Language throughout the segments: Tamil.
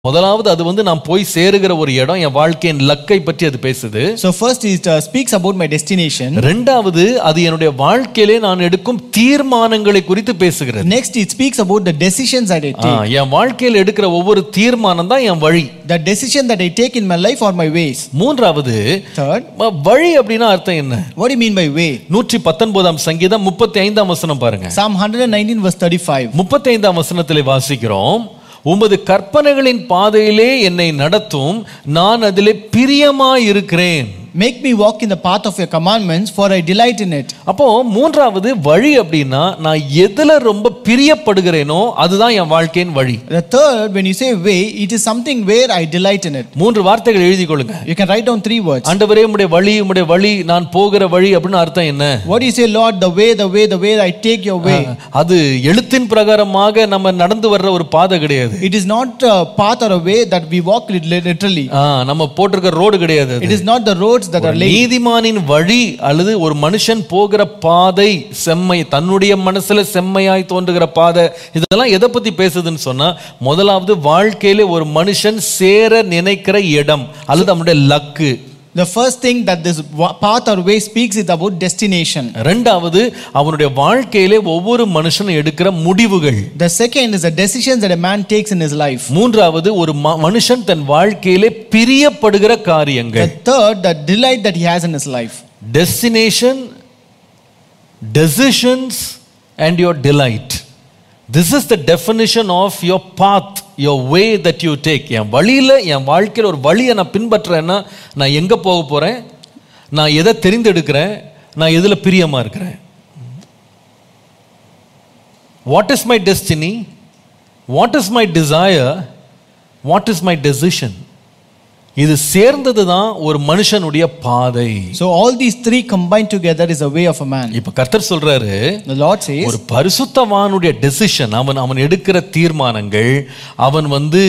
முதலாவது அது வந்து நான் போய் சேருகிற ஒரு இடம் என் வாழ்க்கையின் லக்கை பற்றி அது பேசுது So first it uh, speaks about my destination. ரெண்டாவது அது என்னுடைய வாழ்க்கையிலே நான் எடுக்கும் தீர்மானங்களை குறித்து பேசுகிறது Next it speaks about the decisions that I ah, take. என் வாழ்க்கையில் எடுக்கிற ஒவ்வொரு தீர்மானம் தான் என் வழி The decision that I take in my life or my ways. மூன்றாவது Third, வ- வழி அப்படின்னா அர்த்தம் என்ன what do you mean by way? நூற்றி பத்தொன்பதாம் சங்கீதம் முப்பத்தி ஐந்தாம் வசனம் பாருங்க Psalm 119 verse 35. முப்பத்தி ஐந்தாம் வசனத்திலே வாசிக்கிறோம் உமது கற்பனைகளின் பாதையிலே என்னை நடத்தும் நான் அதிலே பிரியமாயிருக்கிறேன் Make me walk in the path of your commandments, for I delight in it. அப்போ மூன்றாவது வழி அப்படின்னா நான் எதுல ரொம்ப பிரியப்படுகிறேனோ அதுதான் என் வாழ்க்கையின் வழி The third, when you say way, it is something where I delight in it. மூன்று வார்த்தைகள் எழுதி கொள்ளுங்க You can write down three words. ஆண்டவரே உம்முடைய வழி உம்முடைய வழி நான் போகிற வழி அப்படின்னு அர்த்தம் என்ன What do you say, Lord? The way, the way, the way I take your way. அது எழுத்தின் பிரகாரமாக நம்ம நடந்து வர்ற ஒரு பாதை கிடையாது It is not a path or a way that we walk lit- literally. ஆ, நம்ம போட்டிருக்க ரோடு கிடையாது அது. It is not the roads that are laid. நீதிமானின் வழி அல்லது ஒரு மனுஷன் போகிற பாதை செம்மை தன்னுடைய மனசுல செம்மையாய் தோன்றுகிற பாதை இதெல்லாம் எதை பத்தி பேசுதுன்னு சொன்னா முதலாவது வாழ்க்கையில ஒரு மனுஷன் சேர நினைக்கிற இடம் அல்லது அவனுடைய luck The first thing that this wa- path or way speaks is about destination. ரெண்டாவது அவனுடைய வாழ்க்கையிலே ஒவ்வொரு மனுஷனும் எடுக்கிற முடிவுகள் The second is the decisions that a man takes in his life. மூன்றாவது ஒரு ம- மனுஷன் தன் வாழ்க்கையிலே பிரியப்படுகிற காரியங்கள் The third, the delight that he has in his life. Destination decisions and your delight this is the definition of your path your way that you take என் வழியில் என் வாழ்க்கையில் ஒரு வழியை நான் பின்பற்றுறேன்னா நான் எங்கே போக போகிறேன் நான் எதை தெரிந்தெடுக்கிறேன் நான் எதில் பிரியமாக இருக்கிறேன் what is my destiny what is my desire what is my decision இது சேர்ந்தது தான் ஒரு மனுஷனுடைய பாதை So all these three combined together is a way of a man. இப்ப கர்த்தர் சொல்றாரு The Lord says, ஒரு பரிசுத்தவானுடைய டெசிஷன் அவன் அவன் எடுக்கிற தீர்மானங்கள் அவன் வந்து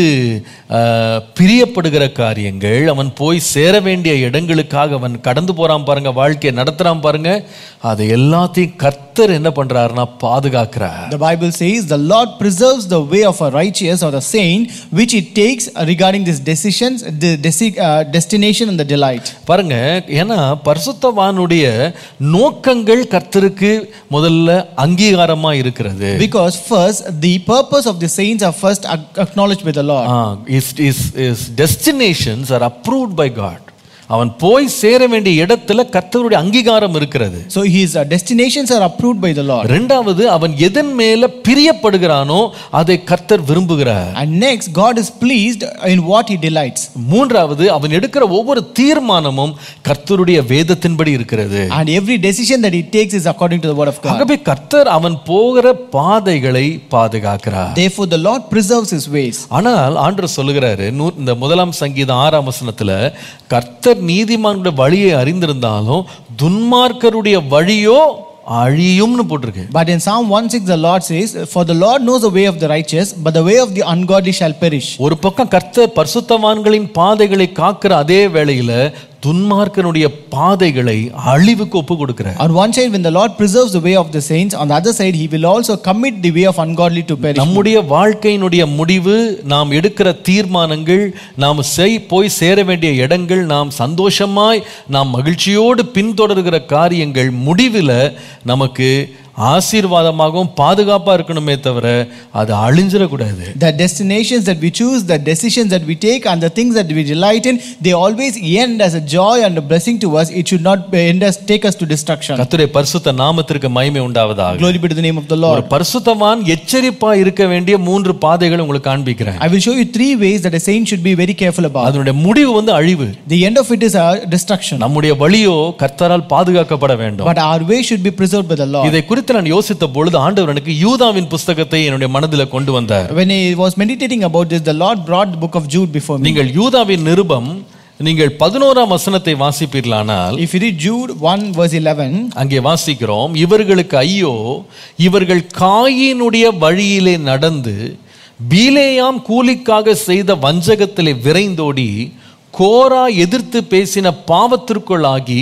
அஹ், பிரியப்படுகிற காரியங்கள் அவன் போய் சேர வேண்டிய இடங்களுக்காக அவன் கடந்து போறான் பாருங்க வாழ்க்கையை நடத்துறான் பாருங்க அதை எல்லாத்தையும் கர்த்தர் என்ன பண்றாருன்னா பாதுகாக்கிறார் the Bible says, the Lord preserves the way of a righteous or a saint, which he takes regarding these decisions, the desi- uh, destination and the delight. பாருங்க ஏன்னா பரிசுத்தவானுடைய நோக்கங்கள் கர்த்தருக்கு முதல்ல அங்கீகாரமா இருக்கிறது Because first, the purpose of the saints are first ac- acknowledged by the Lord. Is is is destinations are approved by God அவன் போய் சேர வேண்டிய இடத்துல கர்த்தருடைய அங்கீகாரம் இருக்கிறது So his uh, destinations are approved by the Lord. ரெண்டாவது அவன் எதன் மேல பிரியப்படுகிறானோ அதை கர்த்தர் விரும்புகிறார் And next, God is pleased in what he delights. மூன்றாவது அவன் எடுக்கிற ஒவ்வொரு தீர்மானமும் கர்த்தருடைய வேதத்தின்படி இருக்கிறது And every decision that he takes is according to the word of God. ஆகவே கர்த்தர் அவன் போகிற பாதைகளை பாதுகாக்கிறார் Therefore, the Lord preserves his ways. ஆனால் ஆண்டவர் சொல்லுகிறாரு நூ- இந்த முதலாம் சங்கீதம் ஆறாம் வசனத்துல கர்த்தர் நீதிமானுடைய வழியை அறிந்திருந்தாலும் துன்மார்க்கருடைய வழியோ அழியும்னு போட்டிருக்கு But in Psalm 1:6, the Lord says, For the Lord knows the way of the righteous, but the way of the ungodly shall perish. ஒரு பக்கம் கர்த்தர் பரிசுத்தவான்களின் பாதைகளை காக்கிற அதே வேளையில துன்மார்க்கனுடைய பாதைகளை அழிவுக்கு ஒப்பு கொடுக்கிறார் On one side, when the Lord preserves the way of the saints, on the other side, he will also commit the way of ungodly to perish. நம்முடைய வாழ்க்கையினுடைய முடிவு நாம் எடுக்கிற தீர்மானங்கள் நாம் செய் போய் சேர வேண்டிய இடங்கள் நாம் சந்தோஷமாய் நாம் மகிழ்ச்சியோடு பின்தொடர்கிற காரியங்கள் முடிவில் நமக்கு ஆசீர்வாதமாகவும் பாதுகாப்பாக இருக்கணுமே தவிர அது அழிஞ்சிடக்கூடாது The destinations that we choose, the decisions that we take, and the things that we delight in, they always end as a joy and a blessing to us. It should not end us, take us to destruction. கர்த்தருடைய பரிசுத்த நாமத்திற்கு மகிமை உண்டாவதாக Glory be to the name of the ஒரு Lord. பரிசுத்தவான் எச்சரிப்பா இருக்க வேண்டிய மூன்று பாதைகளை உங்களுக்கு காண்பிக்கிறேன் I will show you three ways that a saint should be very careful about. அதனுடைய முடிவு வந்து அழிவு The end of it is a destruction. நம்முடைய வழியோ கர்த்தரால் பாதுகாக்கப்பட வேண்டும் But our way should be preserved by the Lord. இதை குறித்து நான் யோசித்த பொழுது ஆண்டவர் எனக்கு யூதாவின் புஸ்தகத்தை என்னுடைய மனதில் கொண்டு வந்தார் When I was meditating about this, the Lord brought the book of Jude before me. நீங்கள் யூதாவின் நிருபம் நீங்கள் பதினோராம் வசனத்தை வாசிப்பீர்களானால் If you read Jude 1 verse 11, அங்கே வாசிக்கிறோம் இவர்களுக்கு ஐயோ இவர்கள் காயினுடைய வழியிலே நடந்து பீலேயாம் கூலிக்காக செய்த வஞ்சகத்திலே விரைந்தோடி கோரா எதிர்த்து பேசின பாவத்திற்குள்ளாகி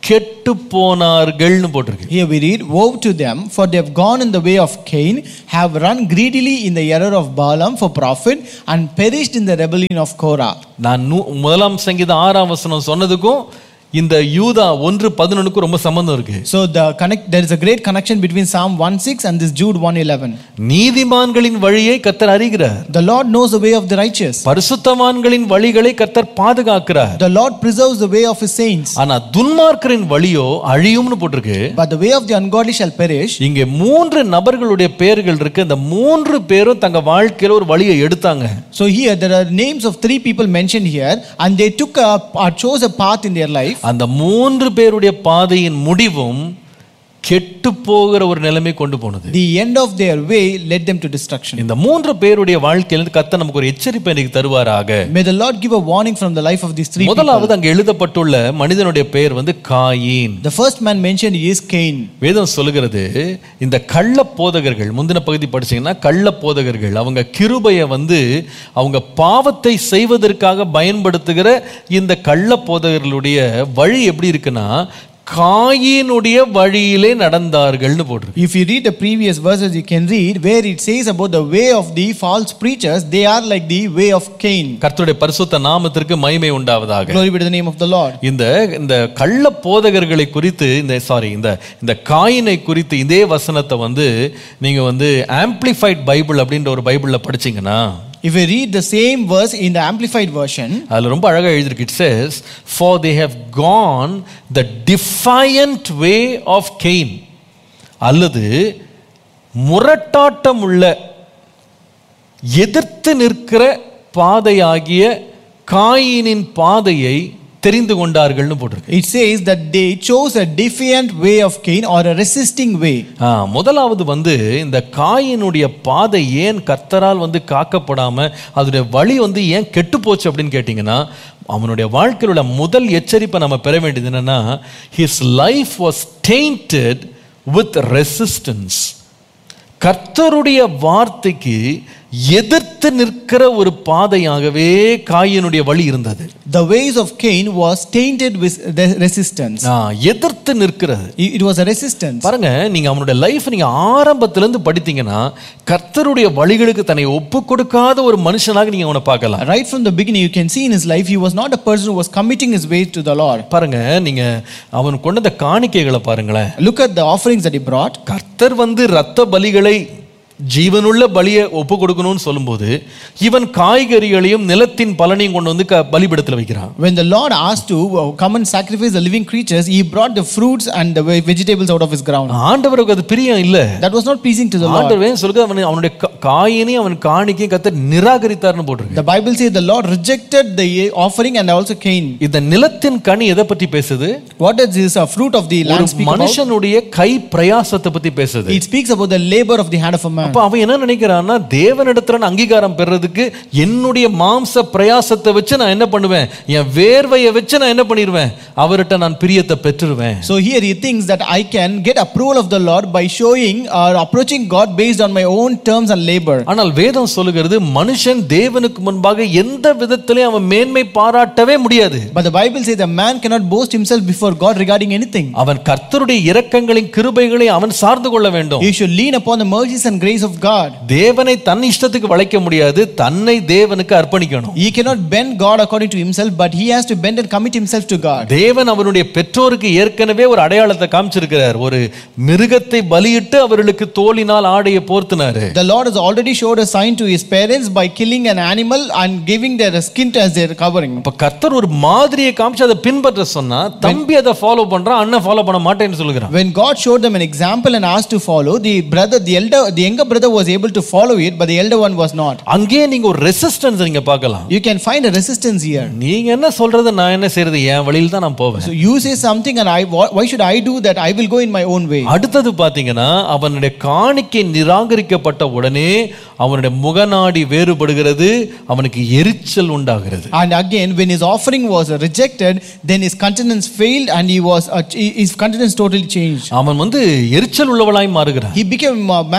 கெட்டு போனார்கள்னு போட்டிருக்கு Here we read, Woe to them, for they have gone in the way of Cain, have run greedily in the error of Balaam for profit, and perished in the rebellion of Korah. நான் நூ- முதலாம் சங்கீதம் ஆறாம் வசனம் சொன்னதுக்கும் இந்த யூதா ஒன்று பதினொன்னுக்கும் ரொம்ப சம்பந்தம் இருக்கு So the connect, there is a great connection between Psalm 1:6 and this Jude 1:11. நீதிமான்களின் வழியை கர்த்தர் அறிகிறார் The Lord knows the way of the righteous. பரிசுத்தவான்களின் வழிகளை கர்த்தர் பாதுகாக்கிறார் The Lord preserves the way of his saints, ஆனா துன்மார்க்கரின் வழியோ அழியும்னு போட்டிருக்கு but the way of the ungodly shall perish. இங்கே மூன்று நபர்களுடைய பெயர்கள் இருக்கு இந்த மூன்று பேரும் தங்க வாழ்க்கையில ஒரு வழியை எடுத்தாங்க So here there are names of three people mentioned here, and they took a or chose a path in their life. அந்த மூன்று பேருடைய பாதையின் முடிவும் கெட்டு போகிற ஒரு நிலைமை கொண்டு போனது The end of their way led them to destruction. இந்த மூன்று பேருடைய வாழ்க்கையிலிருந்து கத்த நமக்கு ஒரு எச்சரிப்பை இன்னைக்கு தருவாராக May the Lord give a warning from the life of these three people. முதலாவது அங்க எழுதப்பட்டுள்ள மனிதனுடைய பெயர் வந்து Cain The first man mentioned is Cain. வேதம் சொல்லுகிறது இந்த கள்ள போதகர்கள் முந்தின பகுதி படிச்சீங்கன்னா கள்ள போதகர்கள் அவங்க கிருபையை வந்து அவங்க பாவத்தை செய்வதற்காக பயன்படுத்துகிற இந்த கள்ள போதகர்களுடைய வழி எப்படி இருக்குன்னா காயினுடைய வழியிலே நடந்தார்கள்னு போட்டிருக்கு If you read the previous verses, you can read where it says about the way of the false preachers, they are like the way of Cain. கர்த்தருடைய பரிசுத்த நாமத்திற்கு மகிமை உண்டாவதாக Glory be to the name of the Lord. இந்த இந்த கள்ள போதகர்களை குறித்து இந்த சாரி இந்த இந்த காயினை குறித்து இதே வசனத்தை வந்து நீங்க வந்து ஆம்பிளிஃபைட் பைபிள் அப்படின்ற ஒரு பைபிள்ல படிச்சீங்கன்னா If you read the same verse in the Amplified Version, அதுல ரொம்ப அழகா எழுதிருக்கு it says for they have gone the defiant way of Cain அல்லது முரட்டாட்டம் உள்ள எதிர்த்து நிற்கிற பாதையாகிய காயினின் பாதையை தெரிந்து கொண்டார்கள்னு போட்டிருக்கு it says that they chose a defiant way of Cain or a resisting way. ஆ, முதலாவது வந்து இந்த காயினுடைய பாதை ஏன் கர்த்தரால் வந்து காக்கப்படாம அதோடைய வழி வந்து ஏன் கெட்டு போச்சு அப்படின்னு கேட்டிங்கன்னா அவனுடைய வாழ்க்கையில் உள்ள முதல் எச்சரிப்பை நம்ம பெற வேண்டியது என்னன்னா his life was tainted with resistance கர்த்தருடைய வார்த்தைக்கு எதிர்த்து நிற்கிற ஒரு பாதையாகவே காயினுடைய வழி இருந்தது The ways of Cain was tainted with the resistance. ஆ, எதிர்த்து நிற்கிறது It it was a resistance. பாருங்க நீங்க அவனுடைய லைஃப் நீங்க ஆரம்பத்துல இருந்து படித்தீங்கன்னா கர்த்தருடைய வழிகளுக்கு தன்னை ஒப்பு கொடுக்காத ஒரு மனுஷனாக நீங்க அவனை பார்க்கலாம் Right from the beginning, you can see in his life, he was not a person who was committing his way to the Lord. பாருங்க நீங்க அவன் கொண்ட அந்த காணிக்கைகளை பாருங்களேன் Look at the offerings that he brought. கர்த்தர் வந்து ரத்த பலிகளை ஜீவனுள்ள பலியை ஒப்பு கொடுக்கணும்னு சொல்லும்போது இவன் காய்கறிகளையும் நிலத்தின் பலனையும் கொண்டு வந்து க- பலிபீடத்துல வைக்கிறான் When the Lord asked to uh, come and sacrifice the living creatures, he brought the fruits and the ve- vegetables out of his ground. ஆண்டவருக்கு அது பிரியம் இல்ல That was not pleasing to the Lord. ஆண்டவர் சொல்லுங்க அவன் அவனுடைய கா- காயினையும் அவன் காணிக்கையும் கர்த்தர் நிராகரித்தார்னு போட்டிருக்கு The Bible says the Lord rejected the offering and also Cain. இந்த நிலத்தின் கனி எதை பற்றி பேசுது What is this uh, fruit of the land ஒரு speak about? மனுஷனுடைய கை பிரயாசத்தை பத்தி பேசுது It speaks about the labor of the hand of a man. அப்ப அவன் என்ன நினைக்கிறான்னா தேவனிடத்துல நான் அங்கீகாரம் பெறறதுக்கு என்னுடைய மாம்ச பிரயாசத்தை வச்சு நான் என்ன பண்ணுவேன் என் வேர்வையை வச்சு நான் என்ன பண்ணிடுவேன் அவர்கிட்ட நான் பிரியத்தை பெற்றுருவேன் So here he thinks that I can get approval of the Lord by showing or approaching God based on my own terms and labor. ஆனால் வேதம் சொல்லுகிறது மனுஷன் தேவனுக்கு முன்பாக எந்த விதத்திலையும் அவன் மேன்மை பாராட்டவே முடியாது But the Bible says a man cannot boast himself before God regarding anything. அவன் கர்த்தருடைய இரக்கங்களின் கிருபைகளை அவன் சார்ந்து கொள்ள வேண்டும் He should lean upon the mercies and grace of God. தேவனை தன் இஷ்டத்துக்கு வளைக்க முடியாது தன்னை தேவனுக்கு அர்ப்பணிக்கணும் He cannot bend God according to himself, but he has to bend and commit himself to God. தேவன் அவருடைய பெற்றோருக்கு ஏற்கனவே ஒரு அடையாளத்தை காமிச்சிருக்கிறார் ஒரு மிருகத்தை பலியிட்டு அவர்களுக்கு தோலினால் ஆடையை போர்த்தினாரு The Lord has already showed a sign to his parents by killing an animal and giving their skin as their covering. இப்ப கர்த்தர் ஒரு மாதிரியை காமிச்சு அதை பின்பற்ற சொன்னா தம்பி அதை ஃபாலோ பண்றான் அண்ணன் ஃபாலோ பண்ண மாட்டேன்னு சொல்லுகிறான் When God showed them an example and asked to follow, the brother, the elder, the younger brother was able to follow it, but the elder one was not. அங்கேயே நீங்க ஒரு ரெசிஸ்டன்ஸ் நீங்க பார்க்கலாம் You can find a resistance here. நீங்க என்ன சொல்றது நான் என்ன செய்யறது என் வழியில் தான் நான் போவேன் So you say something, and I why why should I do that? I will go in my own way. அடுத்தது பாத்தீங்கன்னா அவனுடைய காணிக்கை நிராகரிக்கப்பட்ட உடனே அவனுடைய முகநாடி வேறுபடுகிறது அவனுக்கு எரிச்சல் உண்டாகிறது And again, when his offering was rejected, then his countenance failed, and he was uh, his countenance totally changed. அவன் வந்து எரிச்சல் உள்ளவளாய் மாறுகிறான் He became a man of Angry.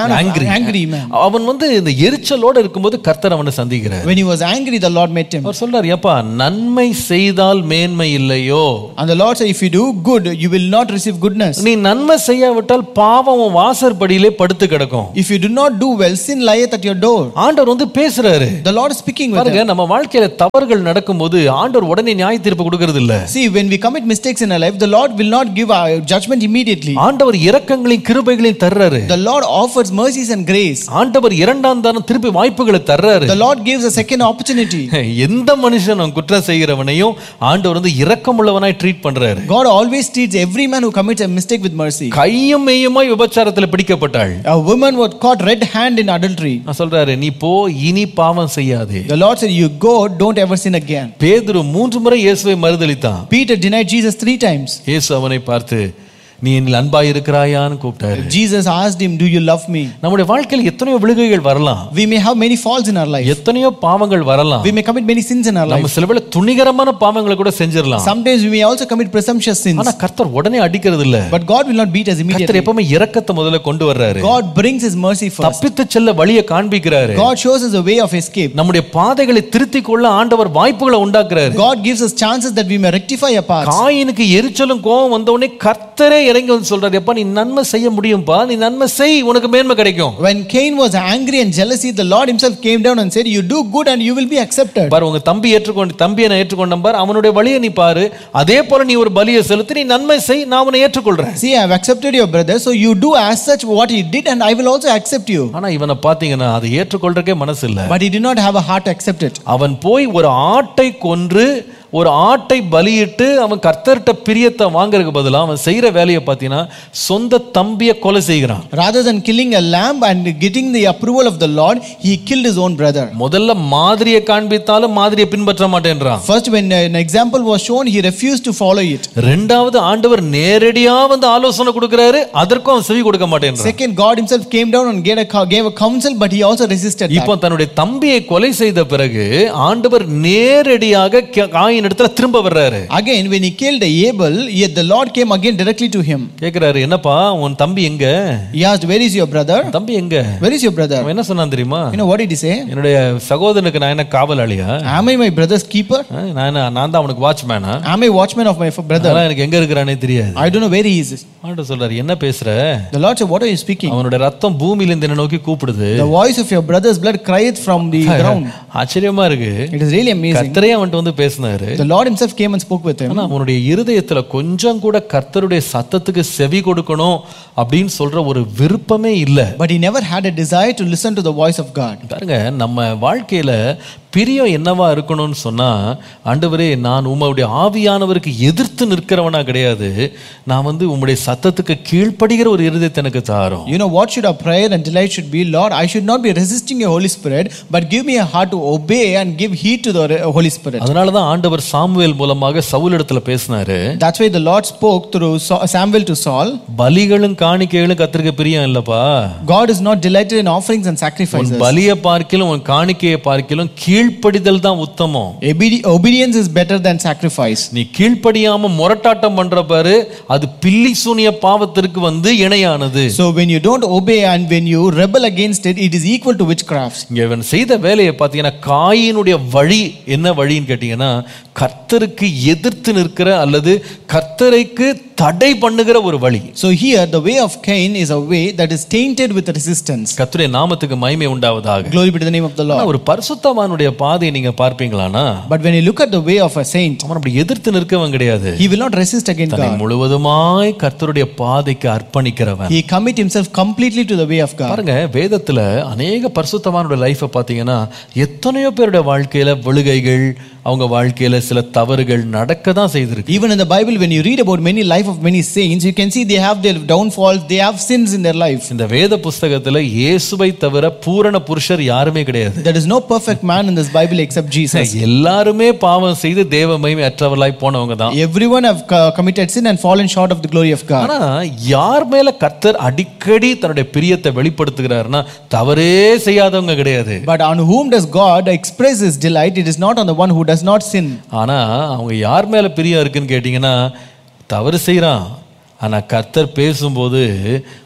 angry man. அவன் வந்து இந்த எரிச்சலோட இருக்கும்போது கர்த்தர் அவனை சந்திக்கிறார் When he was angry, the Lord met him. அவர் சொல்றாரு ஏப்பா நன்மை செய்தால் மேன்மை இல்லையோ And the Lord said, If you do good, you will not receive goodness. நீ நன்மை செய்யாவிட்டால் பாவம் உன் வாசற்படியிலே படுத்து கிடக்கும் If you do not do well, sin lieth at your door. ஆண்டவர் வந்து பேசுறாரு The Lord is speaking with பாருங்க him. நம்ம வாழ்க்கையில தவறுகள் நடக்கும்போது ஆண்டவர் உடனே நியாய தீர்ப்பு கொடுக்கறது இல்ல See, when we commit mistakes in our life, the Lord will not give our judgment immediately. ஆண்டவர் இரக்கங்களையும் கிருபைகளையும் தர்றாரு The Lord offers mercies and grace. ஆண்டவர் இரண்டாம் தானம் திருப்பி வாய்ப்புகளை தர்றாரு The Lord gives a second opportunity. எந்த மனுஷனும் குற்றம் செய்கிறவனையும் ஆண்டவர் வந்து இரக்கமுள்ளவனாய் ட்ரீட் பண்றாரு God always treats every man who commits a mistake with mercy. கையும் மெய்யுமாய் விபச்சாரத்துல பிடிக்கப்பட்டாள் A woman was caught red hand in adultery. நான் சொல்றாரு நீ போ இனி பாவம் செய்யாதே The Lord said, You go, don't ever sin again. பேதுரு மூன்று முறை இயேசுவை மறுதலித்தான் Peter denied Jesus three times. இயேசு அவனை பார்த்து நீ என்னில் அன்பாய் இருக்கிறாயான்னு கூப்பிட்டாரு Jesus asked him, Do you love me? நம்முடைய வாழ்க்கையில் எத்தனையோ விழுகைகள் வரலாம் We may have many faults in our life. எத்தனையோ பாவங்கள் வரலாம் We may commit many sins in our life. நம்ம சில வேளை துணிகரமான பாவங்களை கூட செஞ்சிடலாம் Sometimes we may also commit presumptuous sins. ஆனா கர்த்தர் உடனே அடிக்கிறது இல்ல But God will not beat us கர்த்தர் immediately. எப்பவுமே இரக்கத்தை முதல்ல கொண்டு வர்றாரு God brings His mercy first. தப்பித்து செல்ல வழியை காண்பிக்கிறாரு God shows us a way of escape. நம்முடைய பாதைகளை திருத்திக் கொள்ள ஆண்டவர் வாய்ப்புகளை உண்டாக்குறாரு God gives us chances that we may rectify our paths. காயினுக்கு எரிச்சலும் கோவம் வந்த உடனே கர்த்தரே இறங்கி வந்து சொல்றாரு எப்பா நீ நன்மை செய்ய முடியும்பா நீ நன்மை செய் உனக்கு மேன்மை கிடைக்கும் When Cain was angry and jealousy, the Lord Himself came down and said, You do good and you will be accepted. பாரு உங்க தம்பி ஏற்றுக்கொண்டு தம்பியை நான் ஏற்றுக்கொண்டேன் பார் அவனுடைய வழியை நீ பாரு அதே போல நீ ஒரு பலியை செலுத்தி நீ நன்மை செய் நான் அவனை ஏற்றுக்கொள்றேன் See, I have accepted your brother, so you do as such what he did, and I will also accept you. ஆனா இவனை பாத்தீங்கன்னா அதை ஏற்றுக்கொள்றதுக்கே மனசு இல்ல But he did not have a heart to accept it. அவன் போய் ஒரு ஆட்டை கொன்று ஒரு ஆட்டை பலியிட்டு அவன் கர்த்தர்கிட்ட பிரியத்தை வாங்குறதுக்கு பதிலாக அவன் செய்யற வேலையை பார்த்தீங்கன்னா சொந்த தம்பியை கொலை செய்கிறான் Rather than killing a lamb and getting the approval of the Lord, he killed his own brother. முதல்ல மாதிரியை காண்பித்தாலும் மாதிரியை பின்பற்ற மாட்டேன்றான் First, when an example was shown, he refused to follow it. ரெண்டாவது ஆண்டவர் நேரடியா வந்து ஆலோசனை கொடுக்கிறாரு அதற்கும் அவன் செவி கொடுக்க மாட்டேன்றான் Second, God himself came down and gave a, gave a counsel, but he also resisted that. இப்போ தன்னுடைய தம்பியை கொலை செய்த பிறகு ஆண்டவர் நேரடியாக காயின் இடத்துல திரும்ப வர்றாரு Again, when he killed Abel, yet the Lord came again directly to him. கேக்குறாரு என்னப்பா உன் தம்பி எங்க He asked, Where is your brother? தம்பி எங்க Where is your brother? அவன் என்ன சொன்னான் தெரியுமா You know what did he say? என்னுடைய சகோதரனுக்கு நான் என்ன காவலாளியா Am I my brother's keeper? ஆ, நான் என்ன நான் தான் அவனுக்கு வாட்ச்மேனா Am I watchman of my brother? அதெல்லாம் எனக்கு எங்க இருக்கிறானே தெரியாது I don't know where he is. ஆண்டவர் சொல்றாரு என்ன பேசுற The Lord said, What are you speaking? அவனுடைய ரத்தம் பூமியிலிருந்து என்ன நோக்கி கூப்பிடுது The voice of your brother's blood crieth from the ground. ஆச்சரியமா இருக்கு It is really amazing. கர்த்தரே அவன்கிட்ட வந்து பேசினாரு The Lord himself came and spoke with him. ஆனா அவனுடைய இருதயத்துல கொஞ்சம் கூட கர்த்தருடைய சத்தத்துக்கு செவி கொடுக்கணும் அப்படின்னு சொல்ற ஒரு விருப்பமே இல்ல But he never had a desire to listen to the voice of God. பாருங்க நம்ம வாழ்க்கையில பிரியம் என்னவா இருக்கணும்னு சொன்னா ஆண்டவரே நான் உம்முடைய ஆவியானவருக்கு எதிர்த்து நிற்கிறவனா கிடையாது நான் வந்து உம்முடைய சத்தத்துக்கு கீழ்ப்படுகிற ஒரு இருதயத்தை எனக்கு தாரும் You know what should our prayer and delight should be? Lord, I should not be resisting your Holy Spirit, but give me a heart to obey and give heed to the Holy Spirit. அதனால தான் ஆண்டவர் சாமுவேல் மூலமாக சவுல் இடத்துல பேசினாரு That's why the Lord spoke through Sa- Samuel to Saul. பலிகளும் காணிக்கைகளும் கத்திரிக்க பிரியம் இல்லப்பா God is not delighted in offerings and உன் sacrifices. பலியை பார்க்கிலும் உன் காணிக்கையை பார்க்கிலும் கீழ்ப்படிதல் தான் உத்தமம் Obedi- obedience is better than sacrifice. நீ கீழ்ப்படியாம முரட்டாட்டம் பண்ற பாரு அது பில்லி சூனிய பாவத்திற்கு வந்து இணையானது So when you don't obey and when you rebel against it, it is equal to witchcraft. இங்க இவன் செய்த வேலையை பார்த்தீங்கன்னா காயினுடைய வழி என்ன வழின்னு கேட்டீங்கன்னா கர்த்தருக்கு எதிர்த்து நிற்கிற அல்லது கர்த்தரைக்கு தடை பண்ணுகிற ஒரு வழி So here, the way of Cain is a way that is tainted with resistance. கர்த்தருடைய நாமத்துக்கு மகிமை உண்டாவதாக Glory be to the name of the ஆனா Lord. ஒரு பரிசுத்தவானுடைய பாதையை நீங்க பார்ப்பீங்களானா But when you look at the way of a saint, அவன் அப்படி எதிர்த்து நிற்கவன் கிடையாது he will not resist against தன்னை God. முழுவதுமாய் கர்த்தருடைய பாதைக்கு அர்ப்பணிக்கிறவன் He commit himself completely to the way of God. பாருங்க வேதத்துல அநேக பரிசுத்தவானோட லைஃப்பை பார்த்தீங்கன்னா எத்தனையோ பேருடைய வாழ்க்கையில விழுகைகள் அவங்க வாழ்க்கையில சில தவறுகள் நடக்க தான் செய்திருக்கு Even in the Bible, when you read about many life of many saints, you can see they have their downfalls, they have sins in their life. இந்த வேத புஸ்தகத்துல இயேசுவை தவிர பூரண புருஷர் யாருமே கிடையாது There is no perfect man in this Bible except Jesus. எல்லாருமே பாவம் செய்து தேவ மகிமை அற்றவர்களாய் போனவங்க தான் Everyone have co- committed sin and fallen short of the glory of God. ஆனா யார் மேல கர்த்தர் அடிக்கடி தன்னுடைய பிரியத்தை வெளிப்படுத்துகிறாருன்னா தவறே செய்யாதவங்க கிடையாது But on whom does God express his delight? It is not on the one who does not sin. ஆனா அவங்க யார் மேல பிரியம் இருக்குன்னு கேட்டிங்கன்னா தவறு செய்கிறான் ஆனா கர்த்தர் பேசும்போது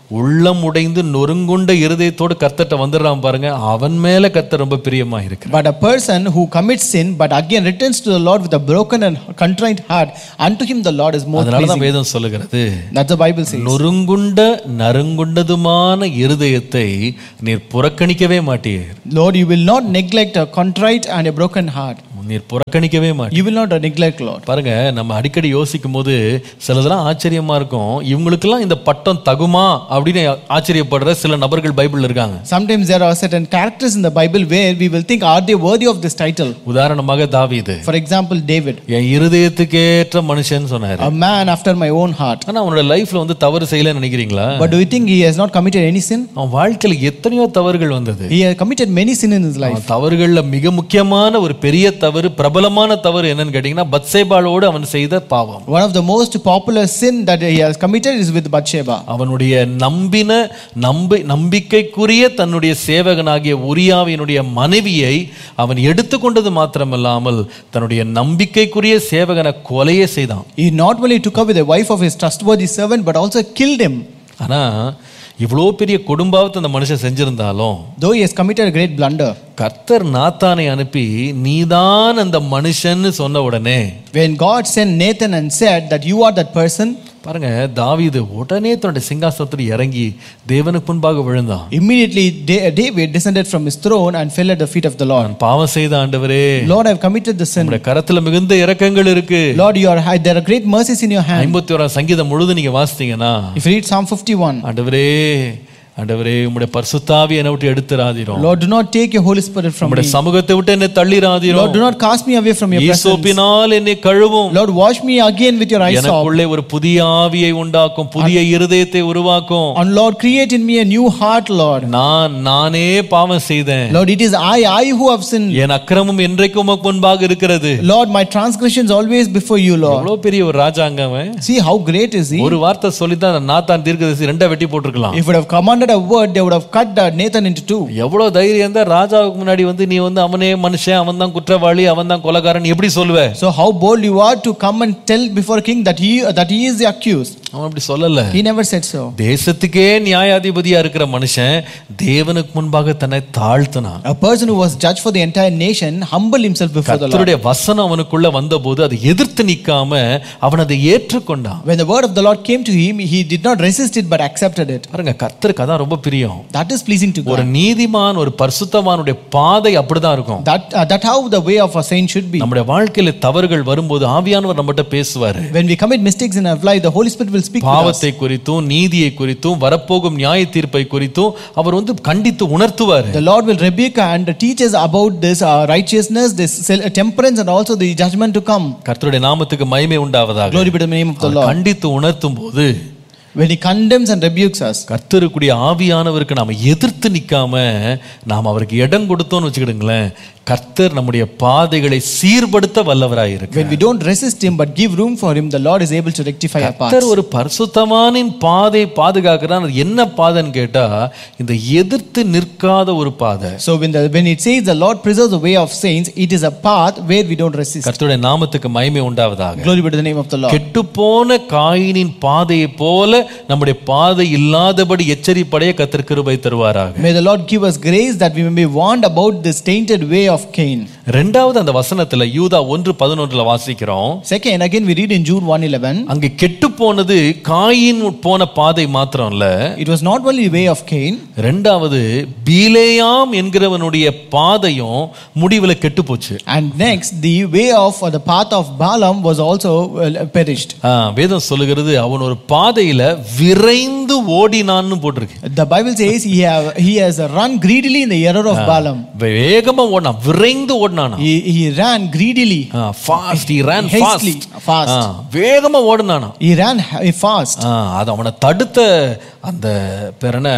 உள்ளம் உடைந்து நொறுங்குண்ட இருதயத்தோடு கர்த்தர்ட்ட வந்துடுறான் பாருங்க அவன் மேல கர்த்தர் ரொம்ப பிரியமா இருக்கு But a person who commits sin but again returns to the Lord with a broken and contrite heart, unto him the Lord is more அதனாலதான் pleasing. வேதம் சொல்லுகிறது That's the Bible says. நொறுங்குண்ட நறுங்குண்டதுமான இருதயத்தை நீர் புறக்கணிக்கவே மாட்டீர் Lord, you will not neglect a contrite and a broken heart. நீர் புறக்கணிக்கவே மாட்டீர் You will not neglect, Lord. பாருங்க நம்ம அடிக்கடி யோசிக்கும் போது சிலதெல்லாம் ஆச்சரியமா இருக்கும் இவங்களுக்கெல்லாம் இந்த பட்டம் தகுமா அப்படின்னு ஆச்சரியப்படுற சில நபர்கள் பைபிள்ல இருக்காங்க Sometimes there are certain characters in the Bible where we will think, are they worthy of this title? உதாரணமாக தாவீது For example, David, என் இருதயத்துக்கேற்ற மனுஷன் சொன்னாரு a man after my own heart. ஆனா அவனோட லைஃப்ல வந்து தவறு செய்யலன்னு நினைக்கிறீங்களா But do you think he has not committed any sin? அவன் வாழ்க்கையில எத்தனையோ தவறுகள் வந்தது He has committed many sin in his life. அவன் தவறுகள்ல மிக முக்கியமான ஒரு பெரிய தவறு பிரபலமான தவறு என்னன்னு கேட்டீங்கன்னா பத்சேபாளோடு அவன் செய்த பாவம் One of the most popular sin that he has committed is with Bathsheba. அவனுடைய நம்பின நம்பி நம்பிக்கைக்குரிய தன்னுடைய சேவகனாகிய உரியாவினுடைய மனைவியை அவன் எடுத்துக்கொண்டது மாத்திரமல்லாமல் தன்னுடைய நம்பிக்கைக்குரிய சேவகனை கொலையே செய்தான் He not only took up with the wife of his trustworthy servant, but also killed him. ஆனா இவ்வளோ பெரிய கொடும்பாவத்தை அந்த மனுஷன் செஞ்சிருந்தாலும் Though he has committed a great blunder. கர்த்தர் நாத்தானை அனுப்பி நீதான் அந்த மனுஷன்னு சொன்ன உடனே When God sent Nathan and said that you are that person, பாருங்க தாவீது உடனே தன்னுடைய சிங்காசனத்தில் இறங்கி தேவனுக்கு முன்பாக விழுந்தான் immediately Da- David descended from his throne and fell at the feet of the Lord. நான் பாவம் செய்த ஆண்டவரே Lord, I have committed the sin. உங்களுடைய கரத்துல மிகுந்த இரக்கங்கள் இருக்கு Lord, you are high. There are great mercies in your hand. ஐம்பத்தி ஓராம் சங்கீதம் முழுது நீங்க வாசித்தீங்கன்னா If you read Psalm 51, ஆண்டவரே ஆண்டவரே உம்முடைய பரிசுத்தாவி என்னை விட்டு எடுத்துறாதீரும் Lord, do not take your Holy Spirit from me. உம்முடைய சமூகத்தை விட்டு என்னை தள்ளிராதீரும் Lord, do not cast me away from your presence. ஈசோப்பினால் என்னை கழுவும் Lord, wash me again with your eyes. எனக்குள்ளே ஒரு புதிய ஆவியை உண்டாக்கும் புதிய இருதயத்தை உருவாக்கும் And Lord, create in me a new heart, Lord. நான் நானே பாவம் செய்தேன் Lord, it is I, I who have sinned. என் அக்கிரமம் என்றைக்கும் உமக்கு முன்பாக இருக்கிறது Lord, my transgressions always before you, Lord. எவ்வளவு பெரிய ஒரு ராஜாங்க அவன் See how great is he? ஒரு வார்த்தை சொல்லித்தான் நாத்தான் தீர்க்கதரிசி ரெண்டா வெட்டி போட்டிருக்கலாம் If would have commanded a word, they would have cut uh, Nathan into two. எவ்வளவு தைரியம் தான் ராஜாவுக்கு முன்னாடி வந்து நீ வந்து அவனே மனுஷன் அவன் தான் குற்றவாளி அவன் தான் கொலகாரன் எப்படி சொல்லுவ So how bold you are to come and tell before king that he that he is the accused. அவன் அப்படி சொல்லல He never said so. தேசத்துக்கே நியாயாதிபதியா இருக்கிற மனுஷன் தேவனுக்கு முன்பாக தன்னை தாழ்த்தினான் A person who was judge for the entire nation humbled himself before the Lord. கர்த்தருடைய வசனம் அவனுக்குள்ள வந்தபோது அதை எதிர்த்து நிக்காம அவன் அதை ஏற்றுக்கொண்டான் When the word of the Lord came to him, he did not resist it but accepted it. பாருங்க கர்த்தருக்கு அதான் ரொம்ப பிரியம் That is pleasing to ஒரு God. நீதிமான் ஒரு பரிசுத்தமானுடைய பாதை அப்படிதான் இருக்கும் That uh, that how the way of a saint should be. நம்முடைய வாழ்க்கையில தவறுகள் வரும்போது ஆவியானவர் நம்மகிட்ட பேசுவாரு When we commit mistakes in our life, the Holy Spirit will speak to us. பாவத்தை குறித்தும் நீதியை குறித்தும் வரப்போகும் நியாய தீர்ப்பை குறித்தும் அவர் வந்து கண்டித்து உணர்த்துவார் The Lord will rebuke and teach us about this uh, righteousness, this self- temperance, and also the judgment to come. கர்த்தருடைய நாமத்துக்கு மகிமை உண்டாவதாக Glory be to the name of the our Lord. கண்டித்து உணர்த்தும் போது When He condemns and rebukes us, கர்த்தருக்குடைய ஆவியானவருக்கு நாம எதிர்த்து நிக்காம நாம் அவருக்கு இடம் கொடுத்தோம்னு வச்சுக்கிடுங்களேன் கர்த்தர் நம்முடைய பாதைகளை சீர்படுத்த வல்லவராயிருக்கு when we don't resist Him but give room for Him, the Lord is able to rectify our paths. கர்த்தர் ஒரு பரிசுத்தமானின் பாதை பாதுகாக்கிறான் அது என்ன பாதைன்னு கேட்டா இந்த எதிர்த்து நிற்காத ஒரு பாதை So when the when it says the Lord preserves the way of saints, it is a path where we don't resist. கர்த்தருடைய நாமத்துக்கு மகிமை உண்டாவதாக Glory be to the name of the Lord. கெட்டுப்போன காயினின் பாதையை போல நம்முடைய பாதை இல்லாதபடி எச்சரிப்படைய கர்த்தர் கிருபை தருவாராக May the Lord give us grace that we may be warned about this tainted way of Cain. ரெண்டாவது அந்த வசனத்துல யூதா ஒன்று பதினொன்றுல வாசிக்கிறோம் Second, again we read in Jude 1:11, அங்கே கெட்டு போனது காயின் போன பாதை மாத்திரம் இல்ல it was not only the way of Cain, ரெண்டாவது பீலேயாம் என்கிறவனுடைய பாதையும் முடிவுல கெட்டு போச்சு and next the way of or the path of Balaam was also uh, perished. ஆ, வேதம் சொல்லுகிறது அவன் ஒரு பாதையில விரைந்து ஓடினான்னு போட்டிருக்கு The Bible says he have he has run greedily in the error of Balaam. வேகமா ஓடினான் விரைந்து ஓடினானா He, he ran greedily. Fast he ran Hastily, fast fast. ஆ, வேகமா ஓடினானா He ran ha- fast. ஆ, அது அவனை தடுத்த அந்த பேர் என்ன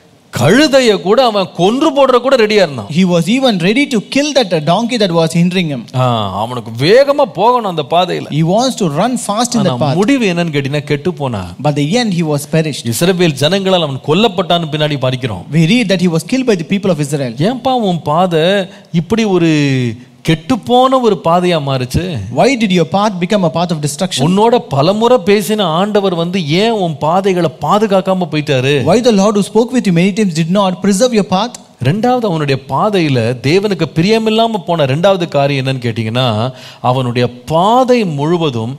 கழுதைய கூட அவன் கொன்று போடுற கூட ரெடியா இருந்தான் He was even ready to kill that donkey that was hindering him. ஆ, அவனுக்கு வேகமா போகணும் அந்த பாதையில He wants to run fast in ஆனா the path. முடிவு என்னன்னு கேட்டீங்கன்னா கெட்டு போனா But the end he was perished. இஸ்ரவேல் ஜனங்களால் அவன் கொல்லப்பட்டான்னு பின்னாடி படிக்கிறோம் We read that he was killed by the people of Israel. ஏன்பா உன் பாதை இப்படி ஒரு கெட்டுப்போன ஒரு பாதையா மாறுச்சு Why did your path become a path of destruction? உன்னோட பலமுறை பேசின ஆண்டவர் வந்து ஏன் உன் பாதைகளை பாதுகாக்காம போயிட்டாரு Why the Lord who spoke with you many times did not preserve your path? ரெண்டாவது அவனுடைய பாதையில தேவனுக்கு பிரியமில்லாம போன ரெண்டாவது காரியம் என்னன்னு கேட்டீங்கன்னா அவனுடைய பாதை முழுவதும்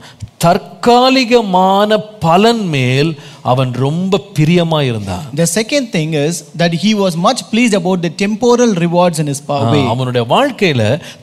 தற்காலிகமான பலன் மேல் அவன் ரொம்ப பிரியமா இருந்தான் The second thing is that he was much pleased about the temporal rewards in his pa- way. அவனுடைய வாழ்க்கையில